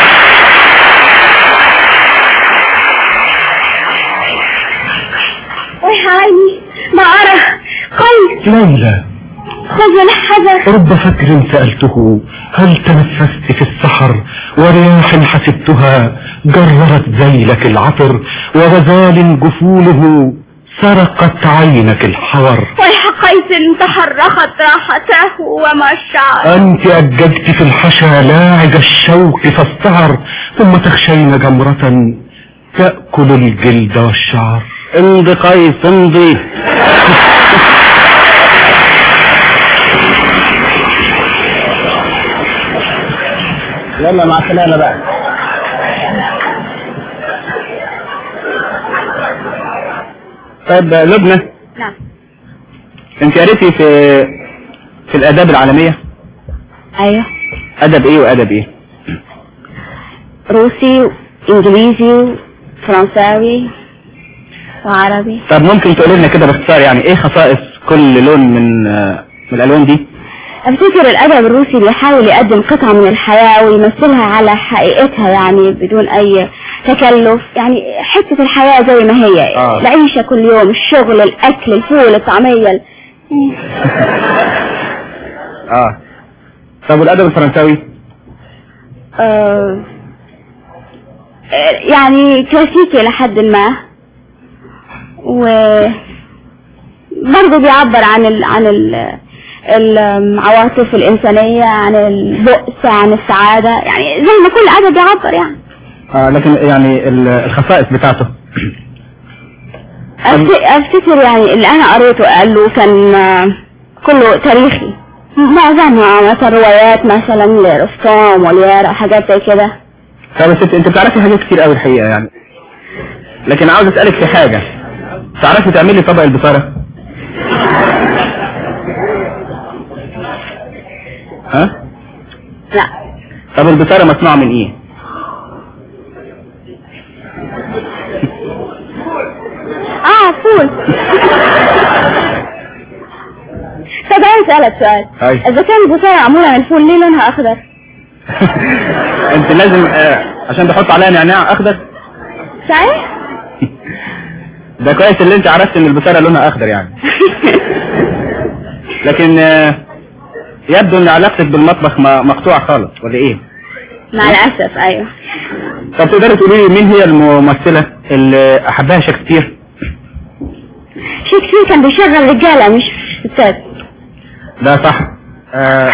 وهاي ما أرى قيس ليلى خذ الحذر رب فكر سألته هل تنفست في السحر ورياح حسبتها جررت ذيلك العطر وغزال جفوله سرقت عينك الحور ويح قيس تحرخت راحته وما الشعر أنت أججت في الحشا لاعج الشوق فاستعر ثم تخشين جمرة تأكل الجلد والشعر امضي قيس امضي يلا مع السلامة بقى طيب لبنى نعم انت قريتي في في الاداب العالمية ايوه ادب ايه وادب ايه روسي انجليزي فرنساوي وعربي طب ممكن تقولي لنا كده باختصار يعني ايه خصائص كل لون من آه، من الالوان دي افتكر الادب الروسي بيحاول يقدم قطعة من الحياة ويمثلها على حقيقتها يعني بدون اي تكلف يعني حتة الحياة زي ما هي آه. العيشة كل يوم الشغل الاكل الفول الطعمية ال- اه طب والادب الفرنساوي آه، آه، يعني كلاسيكي لحد ما و برضه بيعبر عن ال... عن ال... العواطف الإنسانية عن البؤس عن السعادة يعني زي ما كل أدب يعبر يعني آه لكن يعني ال- الخصائص بتاعته أفت- أفتكر يعني اللي أنا قريته قال له كان آه، كله تاريخي معظمها مثلا روايات مثلا لرستم وليارا حاجات زي كده طب بس انت انت بتعرفي حاجات كتير قوي الحقيقة يعني لكن عاوز اسألك في حاجة تعرفي تعملي طبق البصارة ها لا طب البصارة مصنوعة من ايه اه فول طب انا اسالك سؤال هاي. اذا كان البصارة معمولة من الفول ليه لونها اخضر انت لازم آه عشان تحط عليها نعناع اخضر صحيح ده كويس اللي انت عرفت ان البصارة لونها اخضر يعني لكن آه يبدو ان علاقتك بالمطبخ م- مقطوعة خالص ولا ايه مع الاسف ايوه طب تقدري تقولي لي مين هي الممثلة اللي احبها شكسبير شكسبير كان بيشغل رجالة مش ستات ده صح آه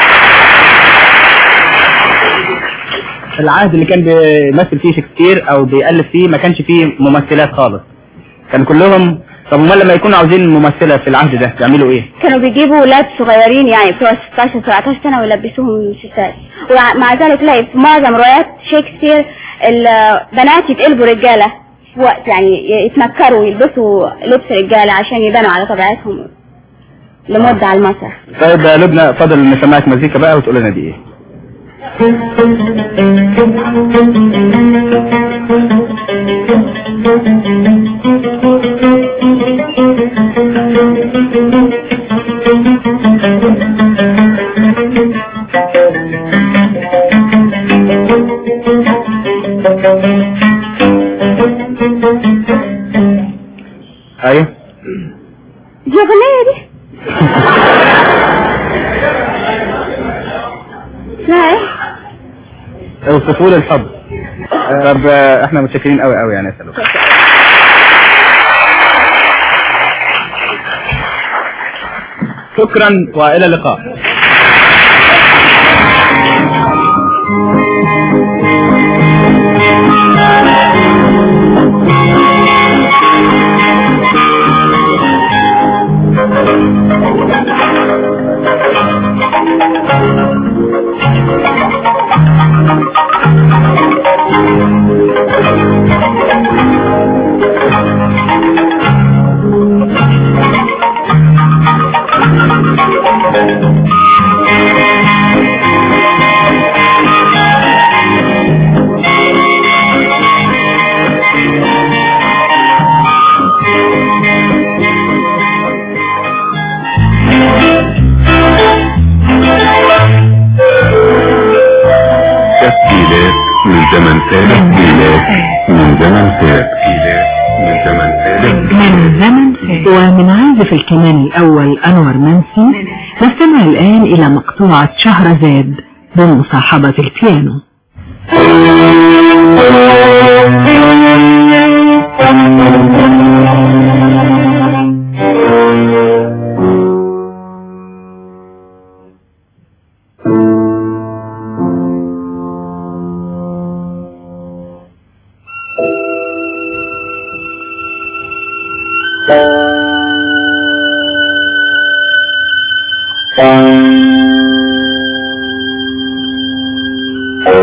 العهد اللي كان بيمثل فيه شكسبير او بيألف فيه ما كانش فيه ممثلات خالص كان كلهم طب امال لما يكونوا عاوزين ممثلة في العهد ده يعملوا ايه كانوا بيجيبوا ولاد صغيرين يعني بتوع 16 17 سنة ويلبسوهم ستات ومع ذلك تلاقي في معظم روايات شكسبير البنات يتقلبوا رجالة في وقت يعني يتنكروا يلبسوا لبس رجالة عشان يبانوا على طبيعتهم لمدة على المسرح طيب يا لبنى فضل نسمعك مزيكا بقى وتقول لنا دي ايه ايوه دي أغنية دي لا ايه اوصفوا لي الحب طب آه، احنا متشكرين قوي قوي يعني يا سلوى شكرا والى اللقاء تسجيلات من زمن فات تسجيلات من زمن فات تسجيلات من زمن فات من زمن فات ومن عازف الكمان الأول أنور منسي نستمع الآن إلى مقطوعة شهرزاد بمصاحبة البيانو Thank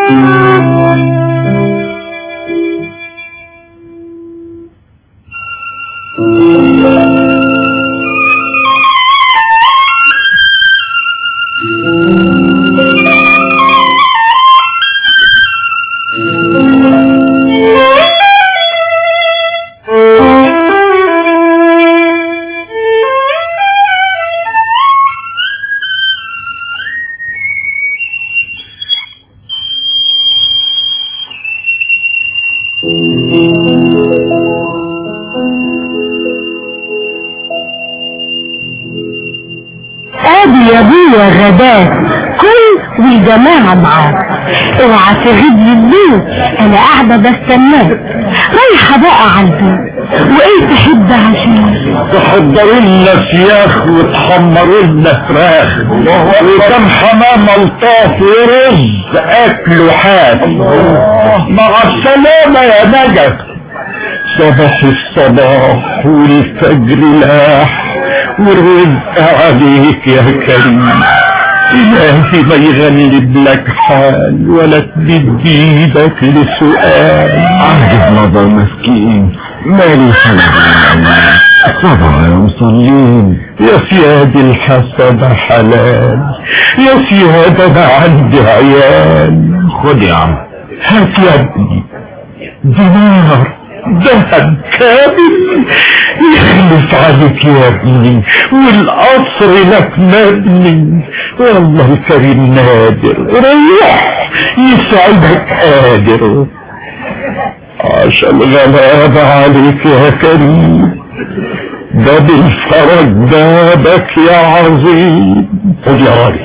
ادي يا ابويا غداك كل والجماعة معاك اوعى تغيب للبيت انا قاعدة بستناك رايحة بقى على البيت وايه تحب عشان تحضروا لنا سياخ وتحمروا لنا فراخ وكم حمام الطاف ورز اكل وحاف مع السلامة يا نجف صباح الصباح والفجر لاح والرزق عليك يا كريم إلهي ما يغلب لك حال ولا تمد ايدك لسؤال عهد نظر مسكين مالي سنة صبر يا مصلين يا سياد الحسب حلال يا سياد انا عندي عيال خد يا عم هات يا ابني دينار ذهب كامل يخلف عليك يا ابني والقصر لك مبني والله الكريم نادر روح يسعدك قادر عشان غلاب عليك يا كريم باب الفرج بابك يا عظيم خد يا راجل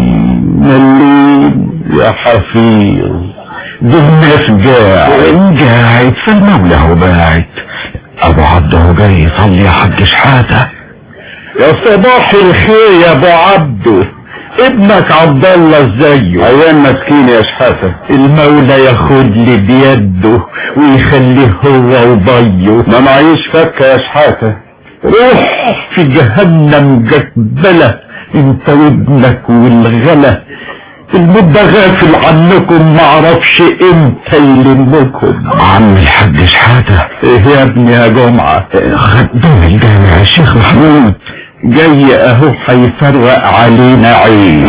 مليم يا حفيظ ده الناس قاعد قاعد في المولى هو باعت ابو عبده جاي يصلي يا حاج شحاته يا صباح الخير يا ابو عبده ابنك عبد الله ازاي ايام مسكين يا شحاته المولى ياخد لي بيده ويخليه هو وضيه ما معيش فكه يا شحاته روح في جهنم جبلة انت وابنك والغلا المدة غافل عنكم معرفش امتى يلمكم عم الحاج شحاته ايه يا ابني يا جمعة خدام الجامع الشيخ محمود جاي اهو هيفرق علينا عين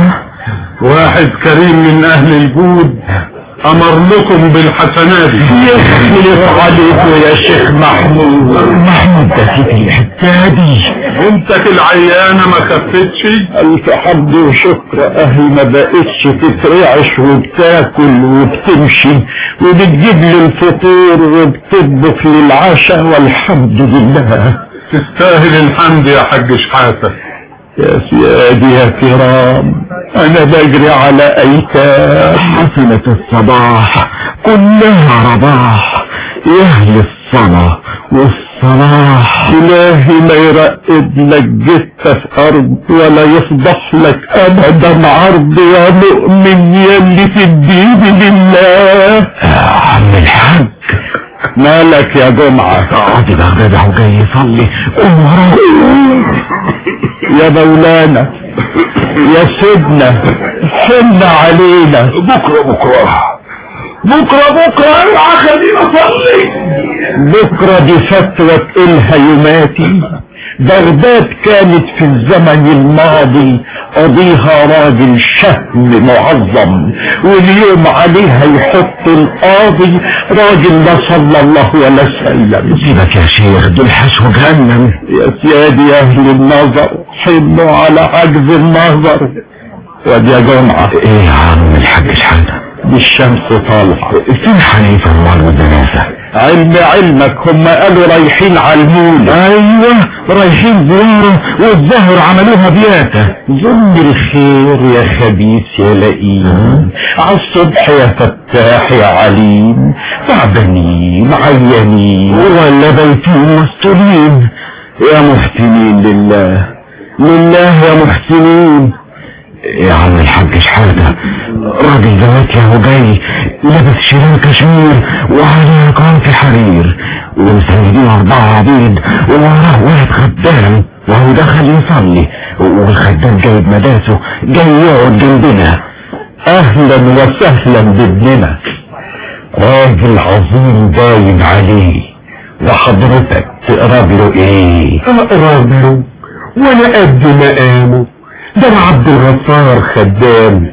واحد كريم من اهل الجود امر لكم بالحسنات يخلف عليكم يا شيخ محمود محمود ده في الحته دي بنتك العيانة ما خفتش الف حمد وشكر اهي ما بقتش تترعش وبتاكل وبتمشي وبتجيب لي الفطور وبتطبخ لي العشاء والحمد لله تستاهل الحمد يا حاج شحاتة يا سيادي يا كرام انا بجري على ايتام حسنة الصباح كلها رباح يهل الصلاة والصلاح الهي ما يرقد لك جثة في ارض ولا يفضح لك ابدا عرض يا مؤمن يلي في الدين لله يا عم الحاج مالك يا جمعة قاضي بغداد اهو جاي يصلي قوم وراه يا مولانا يا سيدنا حن علينا بكرة بكرة بكرة بكرة اوعى خلينا اصلي بكرة دي فتوى تقولها يوماتي بغداد كانت في الزمن الماضي قضيها راجل شهم معظم واليوم عليها يحط القاضي راجل لا صلى الله ولا سلم سيبك يا شيخ دول حشو جهنم يا سيادي اهل النظر حنوا على عجز النظر وادي يا جمعة ايه يا عم الحاج شحاتة دي الشمس طالعة فين حنيفة امال والدناسة علم علمك هم قالوا رايحين على المول ايوه رايحين زيارة والظهر عملوها بياتة ظن الخير يا خبيث يا لئيم عالصبح يا فتاح يا عليم تعبانين عيانين ولا بيتين مستورين يا محسنين لله لله يا محسنين يا عم الحاج شحاتة راجل دلوقتي اهو جاي لابس شيرين كشمير وعليه قنف حرير ومسندين أربعة عبيد ووراه واحد خدام وهو دخل يصلي والخدام جايب مداسه جاي يقعد جنبنا اهلا وسهلا بابننا راجل عظيم باين عليه وحضرتك تقرب له ايه اقرب له وانا قد مقامه ده انا عبد الغفار خدام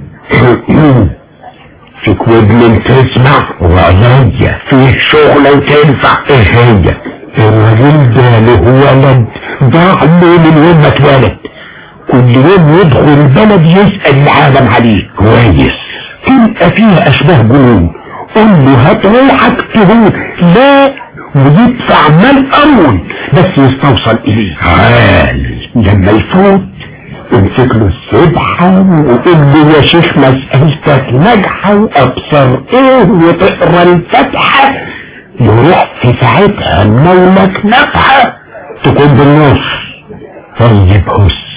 فيك ودن تسمع وعليا فيه شغلة وتنفع ايه هي الراجل ده له ولد ضاع له من يوم ما اتولد كل يوم يدخل البلد يسأل العالم عليه كويس تبقى فيها اشباه جنون قول له هات روحك تهون لا ويدفع مال اول بس يستوصل اليه عال لما يفوت امسك له السبحة وقول له يا شيخ مسألتك ناجحة وابصر ايه وتقرا الفتحة يروح في ساعتها مولك نفحة تكون بالنص طيب هس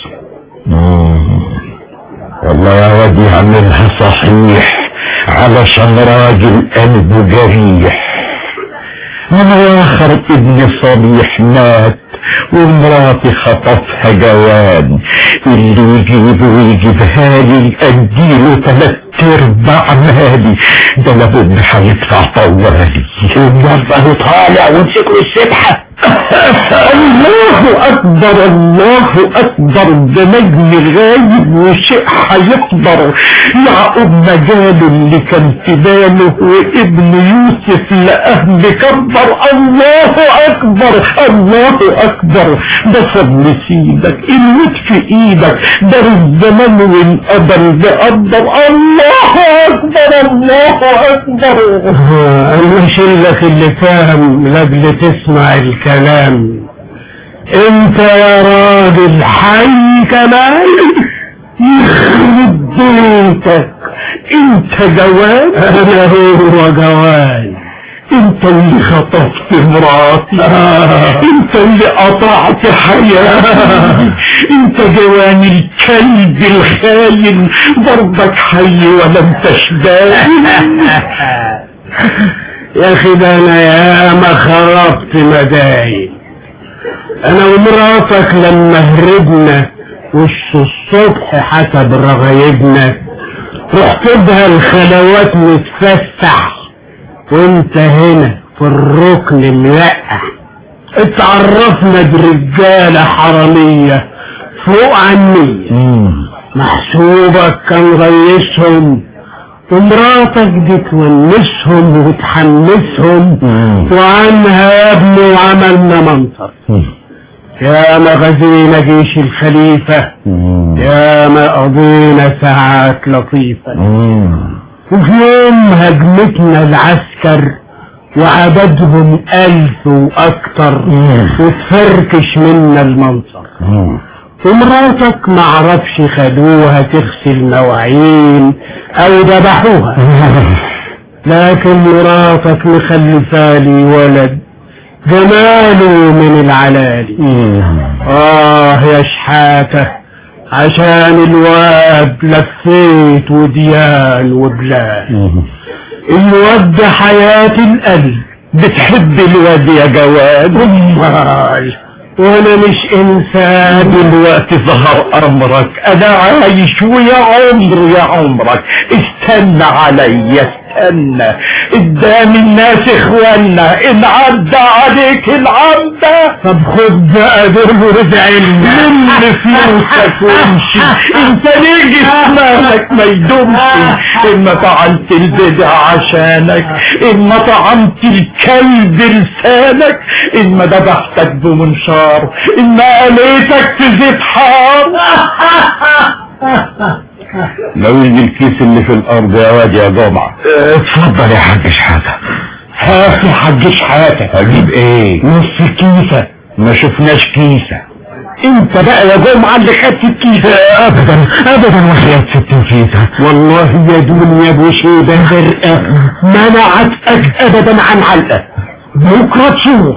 والله يا واد يعملها صحيح علشان راجل قلبه جريح من اخر ابن صبيح مات ومراتي خطفها جوان اللي يجيبه ويجيبها لي اديله تلات ارباع مالي ده لابد هيدفع طوالي يبقى طالع وامسك له السبحه الله اكبر الله اكبر ده نجم غايب وشيء هيكبر يعقوب مجاله اللي كان في باله وابن يوسف لأهل كبر الله اكبر الله اكبر ده فضل سيدك الموت في ايدك ده الزمان والقدر ده قدر الله اكبر الله اكبر انا شلك اللي فاهم لاجل تسمع الكلام انت يا راجل حي كمان يخرب بيتك انت جواد انا هو جواد انت اللي خطفت مراتي انت اللي قطعت حياتي انت جواني الكلب الخاين ضربك حي ولا انت شباب يا اخي ده انا ياما خربت مداين انا ومراتك لما هربنا وش الصبح حسب رغايبنا رحت بها الخلوات نتفسح وانت هنا في الركن ملقح اتعرفنا برجالة حرامية فوق عني محسوبك كان غيسهم ومراتك دي تونسهم وتحمسهم وعنها يا ابني عملنا منصر يا ما غزينا جيش الخليفة يا ما قضينا ساعات لطيفة وفي يوم هجمتنا العسكر وعددهم ألف وأكتر وتفركش منا المنصر ومراتك معرفش خدوها تغسل مواعين او ذبحوها لكن مراتك مخلفالي ولد جماله من العلالي اه يا شحاته عشان الواد لفيت وديان وبلاد الواد ده حياة القلب بتحب الواد يا جواد امال وانا مش انسان دلوقتي ظهر امرك انا عايش ويا عمر يا عمرك استنى عليا استنى قدام الناس اخوانا ان عدى عليك العدى طب خد بقى دول وادعيلنا من فلوسك وامشي انت ليه جسمك ما يدومش ان ما فعلت البدع عشانك ان ما طعمت الكلب لسانك ان ما ذبحتك بمنشار ان ما قليتك في زيت حار ناولني الكيس اللي في الارض يا واد يا جمعة اتفضل يا حاج شحاتة هات يا حاج شحاتة هجيب ايه نص كيسة ما شفناش كيسة انت بقى يا جمعة اللي خدت الكيسة ابدا ابدا وحياة ست كيسة والله يا دنيا ابو شيبة غرقة منعتك ابدا عن علقة بكرة تشوف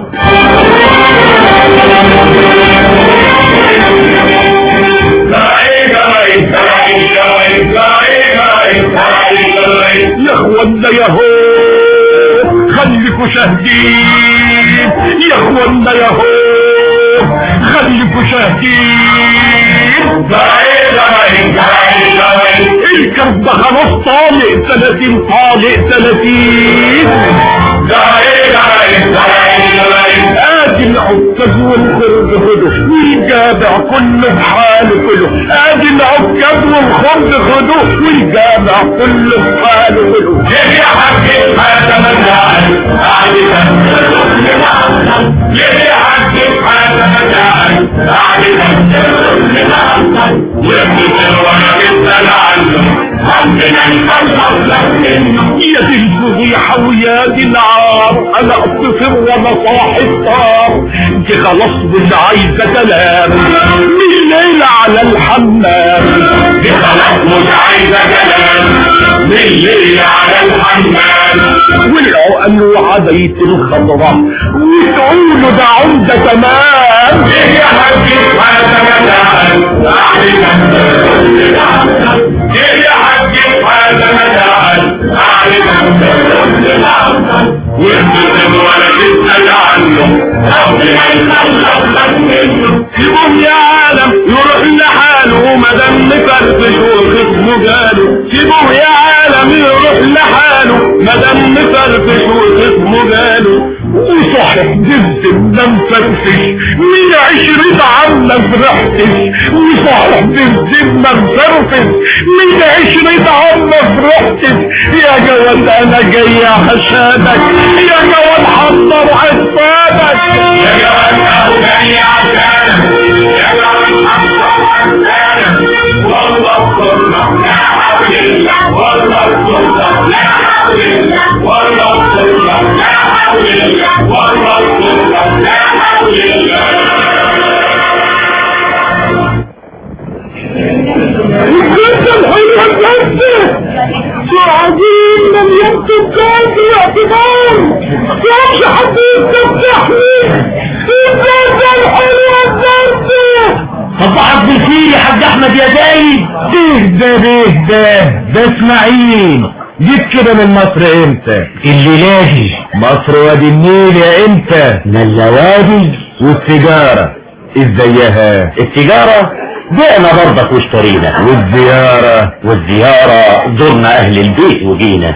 يا اخوانا يا هو خليكوا شاهدين يا اخوانا يا هو خليكوا شاهدين الكرب ده خلاص طالق 30 طالق 30 ادي العكاز والخرج خده والجامع كله بحاله كله ادي العكاز والخرج خده والجامع كله بحاله كله ليه يا حاج هذا مجال قاعد ليه يا حاج هذا مجال قاعد ويبني وانا بسأل عنه ربنا يخلص لك منه يا دي الفضيحة ويا دي العار انا اتصر وانا صاحب طار دي خلاص مش عايزة كلام من الليل على الحمام دي خلاص مش عايزة كلام من الليل على الحمام والعقل وعبية الخضراء وتقولوا ده عمدة تمام ليه يا حاج هذا مجال قاعد ليه يا حاج هذا مجال قاعد ويبني وانا بسأل عنه ربنا يخلص لك منه سيبهم يا عالم يروح لحاله مدام مفرفش وخصمه جاله سيبوه يا عالم يروح لحاله مدام مفرفش وخصمه جاله وصاحب جد ما مفرفش من عشرين عام ما فرحتش وصاحب جد ما مفرفش من عشرين عام ما فرحتش يا جواد انا جاي عشانك يا جواد حضر عصابك يا جواد اهو جاي عشانك يا جواد حضر عشانك والله كله لا حول الله والله كله لا حول الله والله كله لا حول الله والله كله لا حول الله الجنة الحلوة الجنة سعدين من يكتب كافي اعتبار يمشي حد يستفتحني الجنة الحلوة الجنة صبحك بالخير يا حاج احمد يا زايد اهدى باهدى ده اسماعيل جيت كده من مصر امتى الليلة دي مصر وادي النيل يا امتى ملا وادي والتجارة ازيها التجارة بعنا برضك واشترينا والزيارة والزيارة زرنا اهل البيت وجينا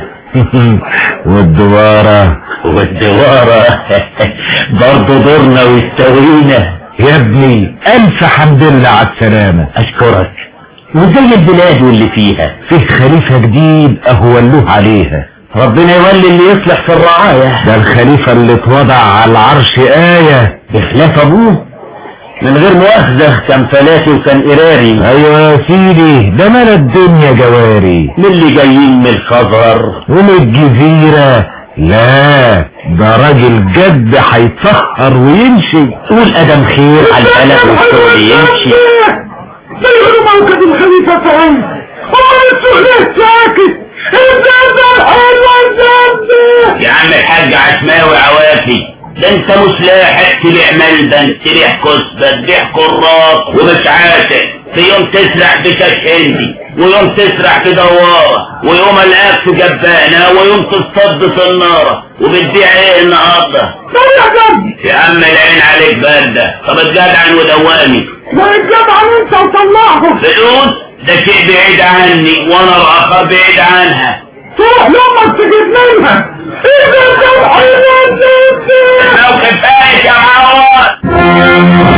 والدوارة والدوارة برضه دورنا واستوينا يا ابني الف حمد لله على السلامة اشكرك وزي البلاد واللي فيها فيه خليفة جديد اهوله عليها ربنا يولي اللي يصلح في الرعاية ده الخليفة اللي اتوضع على العرش آية بخلاف ابوه من غير مؤاخذة كان فلاتي وكان قراري ايوه يا سيدي ده ملا الدنيا جواري من اللي جايين من الخضر ومن الجزيرة لا ده راجل جد هيتسهر ويمشي قول ادم خير على القلق والشغل يمشي ده يقولوا موكب الخليفة فهم هم السهلة ساكت الجنة الحلوة الجنة يا عم الحاج عشماوي عوافي ده انت مش لاحق تبيع ملبن تبيع كسبة تبيع كرات ومش عاشق في يوم تسرح بشاش هندي ويوم تسرح بدوارة ويوم الاقيك في جبانة ويوم تصطاد صنارة وبتبيع ايه النهارده؟ ده يا جنب يا عم العين عليك باردة طب اتجدعن ودوامي ده الجمعة انت وطلعهم فلوس ده شيء بعيد عني وانا الاخر بعيد عنها تروح لامك تجيب منها الجنة الحلوة الجنة لو كفاية يا عوض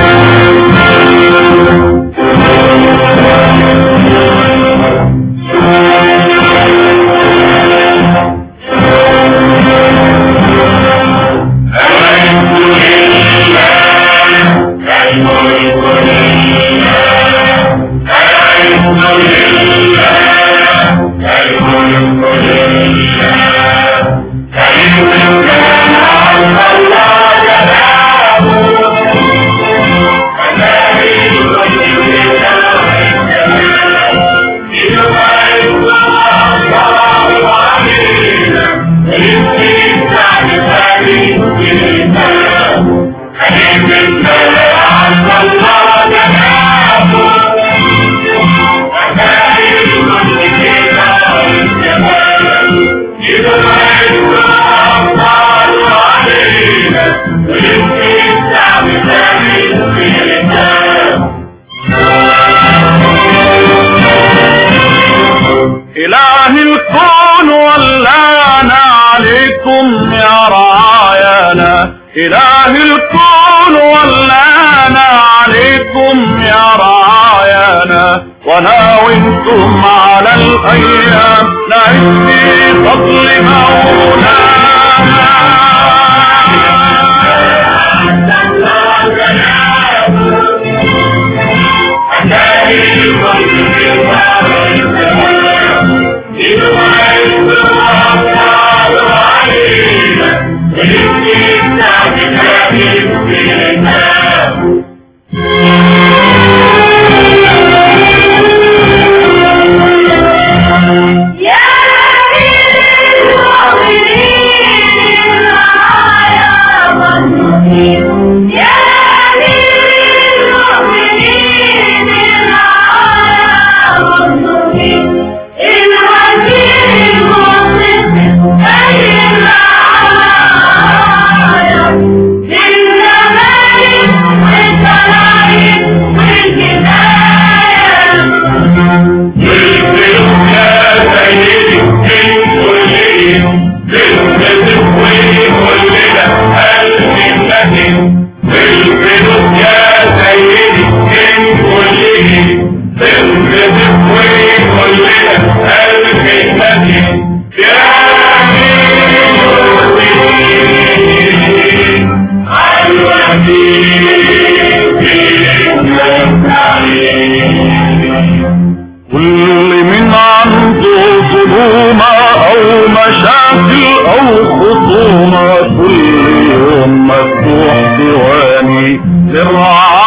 Thank you. إله الكون ولانا عليكم يا رعايانا إله الكون ولانا عليكم يا رعايانا وناولتم على الأيام نعيش في فضل كل من عنده ظلومة أو مشاكل أو خصومة كل يوم مفتوح ديواني للرعاية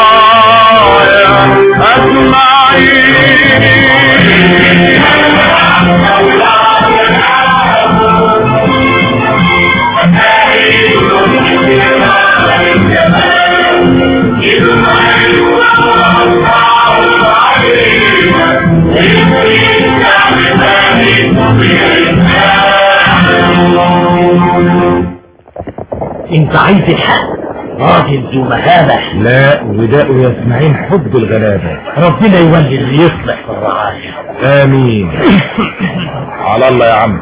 انت عايز الحق راجل ذو مهابة لا وداء يا اسماعيل حب الغلابة ربنا يولي اللي يصلح في الرعاية امين على الله يا عم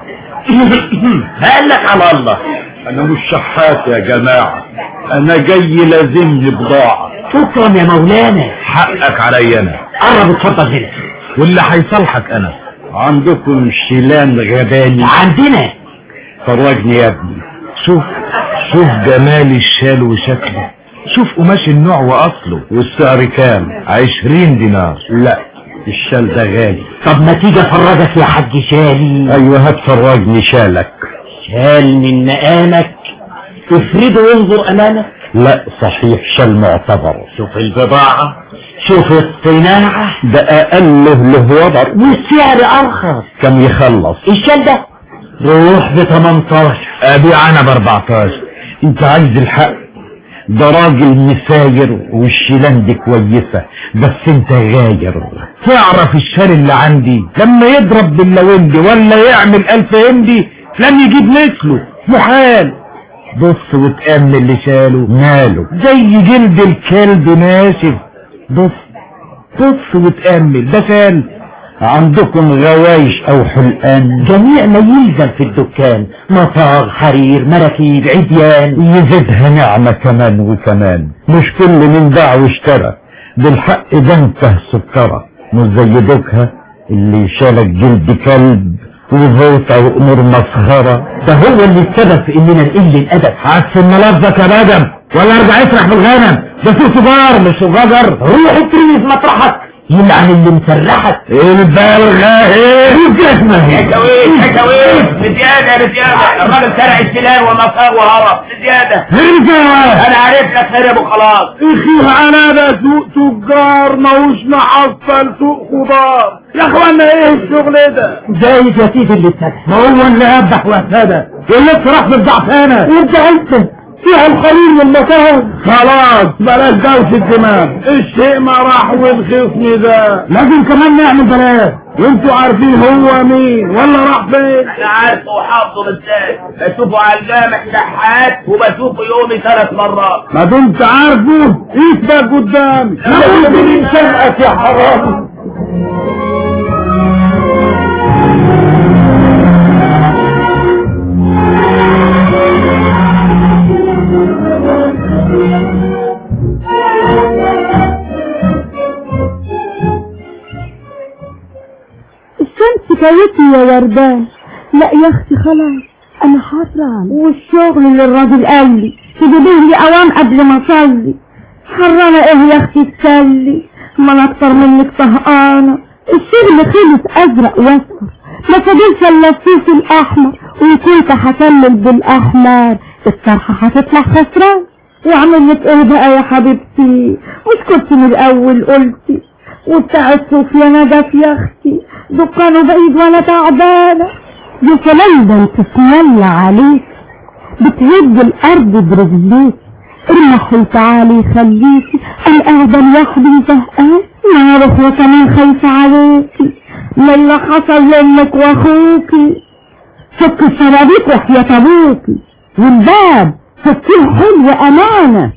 قال لك على الله انا مش شحات يا جماعة انا جاي لازمني بضاعة شكرا يا مولانا حقك عليا انا قرب اتفضل هنا واللي هيصالحك انا عندكم شيلان غباني عندنا فرجني يا ابني شوف شوف جمال الشال وشكله شوف قماش النوع واصله والسعر كام عشرين دينار لا الشال ده غالي طب ما تيجي افرجك يا حاج شالي ايوه هتفرجني شالك شال من مقامك افرده وانظر امامك لا صحيح شال معتبر شوف البضاعة شوف الصناعة ده اقله له وضع والسعر ارخص كم يخلص الشال ده روح ب 18 ابيع انا ب 14 انت عايز الحق ده راجل مساير والشيلان دي كويسة بس انت غاير تعرف الشال اللي عندي لما يضرب باللوندي ولا يعمل الف هندي لن يجيب مثله محال بص وتأمن اللي شاله ماله زي جلد الكلب ناشف بص بص وتأمل ده شال عندكم غوايش او حلقان جميع ما يلزم في الدكان مصاغ حرير مراكيب عديان يزيدها نعمة كمان وكمان مش كل من باع واشترى بالحق ده انت سكرة مش زي دوكها اللي شالك جلد كلب وزوطة وامور مسخرة ده هو اللي السبب في اننا نقل الادب حسن ملفظك يا بدم ولا ارجع اسرح في الغنم ده في سجار مش غجر روح اترمي في مطرحك يلعن اللي مسرحك البلغة ايه جسمه حكاويت حكاويت بزيادة بزيادة الراجل سرع السلال والمصاب وهرب بزيادة رجع انا عرفت لك هرب وخلاص اخي انا ده سوق تجار ماهوش محصل سوق خضار يا اخوانا ايه الشغل ده جايز يا سيدي اللي اتفتح ما هو اللي ابح واهتدى واللي اتفرح بالضعفانة وارجع انت فيها الخليل والمكان خلاص بلاش دوشة الدماغ الشيء ما راح والخصم ده لازم كمان نعمل بلاش وانتوا عارفين هو مين ولا راح فين انا عارفه وحافظه بالذات بشوفه على الجامع شحات وبشوفه يومي ثلاث مرات ما دمت عارفه اثبت قدامي لابد من شرقك يا حرام حكايتي يا وردان لا يا اختي خلاص انا حران والشغل اللي الراجل قال لي تجيبيه لي اوام قبل ما اصلي حرانه ايه يا اختي تسلي ما انا اكتر منك طهقانه الشغل خلص ازرق واصفر ما فضلش الا الصوص الاحمر وكنت هكمل بالاحمر الطرحه هتطلع خسران واعمل لك ايه بقى يا حبيبتي مش كنت من الاول قلتي وبتاع الصوفيا نجف يا اختي دكانه بعيد وانا تعبانه يا سلام ده انت تسمل عليك بتهد الارض برجليك ارمح وتعالي خليكي انا قاعده لوحدي زهقان نعرف وكمان خايفه عليكي من اللي حصل لامك واخوكي فك الشبابيك وحياة ابوكي والباب فكيه حلو امانه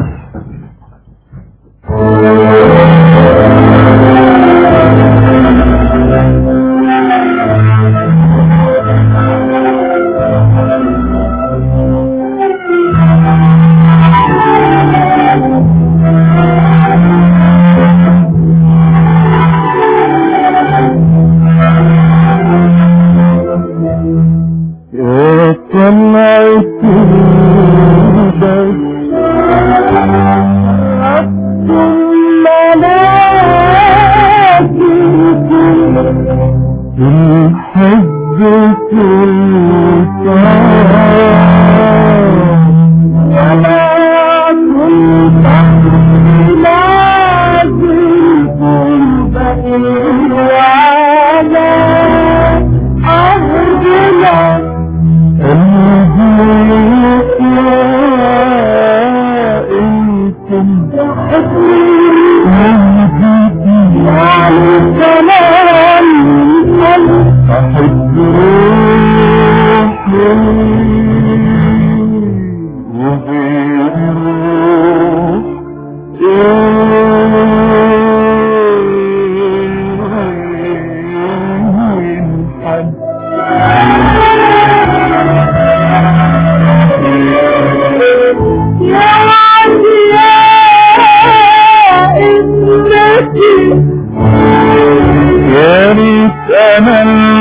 يا ريت انا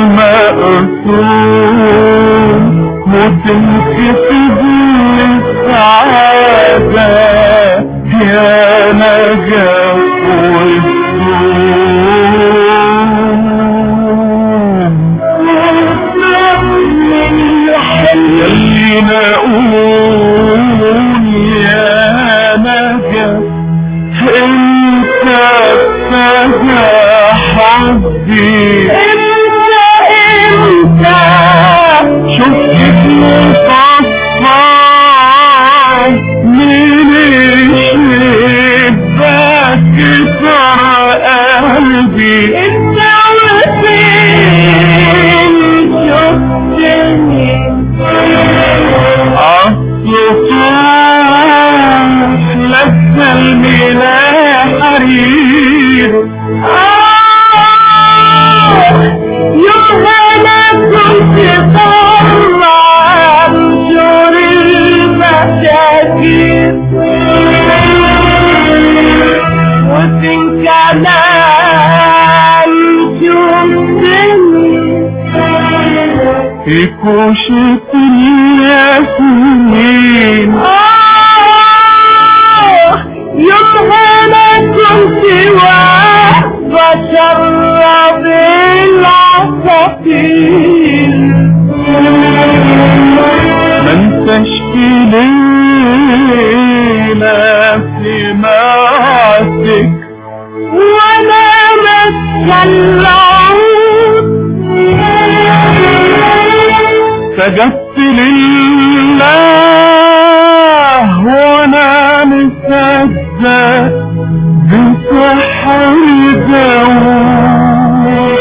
المقصود وتنكتب لي السعادة يا نجاة خلينا اقول يا نجاة انت بقى حبي انت انت شفتك مصفى من الشباك ترى قلبي انت وفين شفتني الصفوف لسه الملاح حرير يوم انا كنت طلع انشر المساكين وإن كان في كوشة الياسمين يوم انا كنت واقفة شرب العصافير ما انتش ليلة في معسك وانا متسلعون سجدت لله وانا مصدق بسحر داوود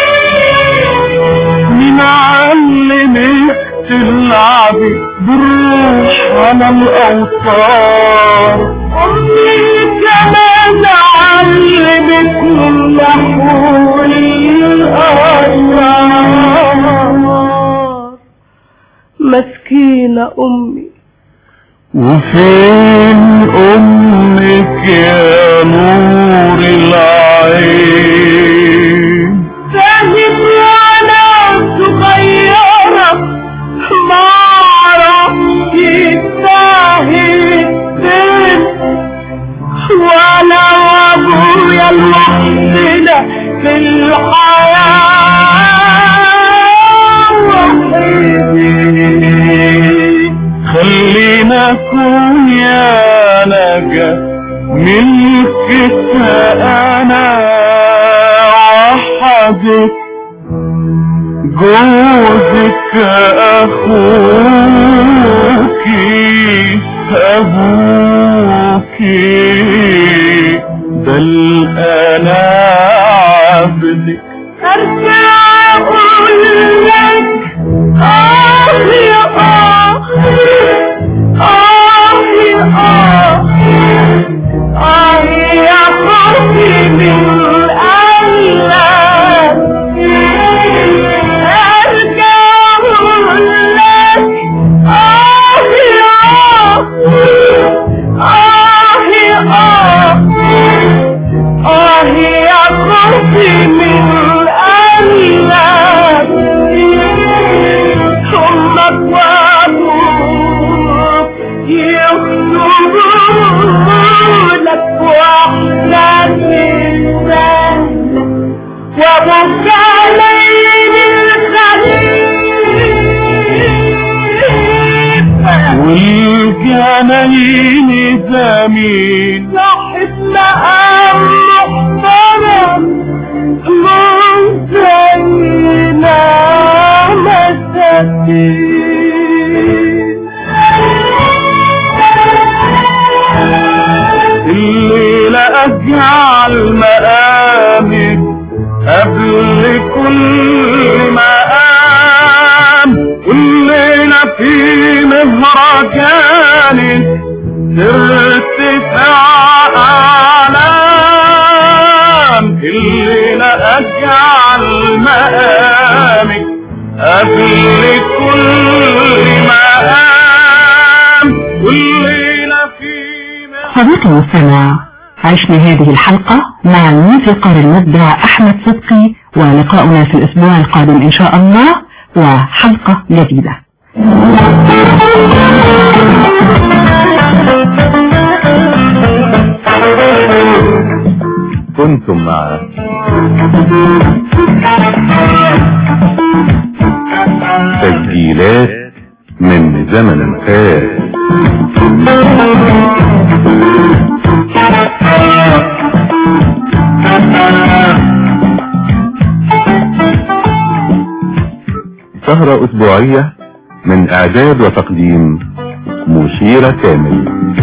مين علمك تلعبي بالروح على الاوتار امي كمان علمك النحو الاسرار مسكينة امي وفين امك يا نور العين فاهم أكون يا نجا ملكك أنا وحدك جوزك أخوك أبوك بل أنا عبدك ارجع اقول لك اه يا اه اه يا اه اه يا خوفي من قلبك ارجع اقول لك اه يا اه يا اه آه يا خوفي من قلبك أمك وأبوك يخطبونك وأحلام الزهر وأبوك عليل الخليفة والجناين زمين صاحب مقام محترم منزلنا مساكين الليلة أجعل مقامك قبل كل مقام والليلة في مهرجانك ترتفع أعلام الليلة أجعل مقامك قبل كل مقام والليلة في صديقي المستمع عشنا هذه الحلقة مع الموسيقار المبدع أحمد صدقي ولقاؤنا في الأسبوع القادم إن شاء الله وحلقة جديدة كنتم مع تسجيلات من زمن فات سهرة أسبوعية من إعداد وتقديم مشيرة كامل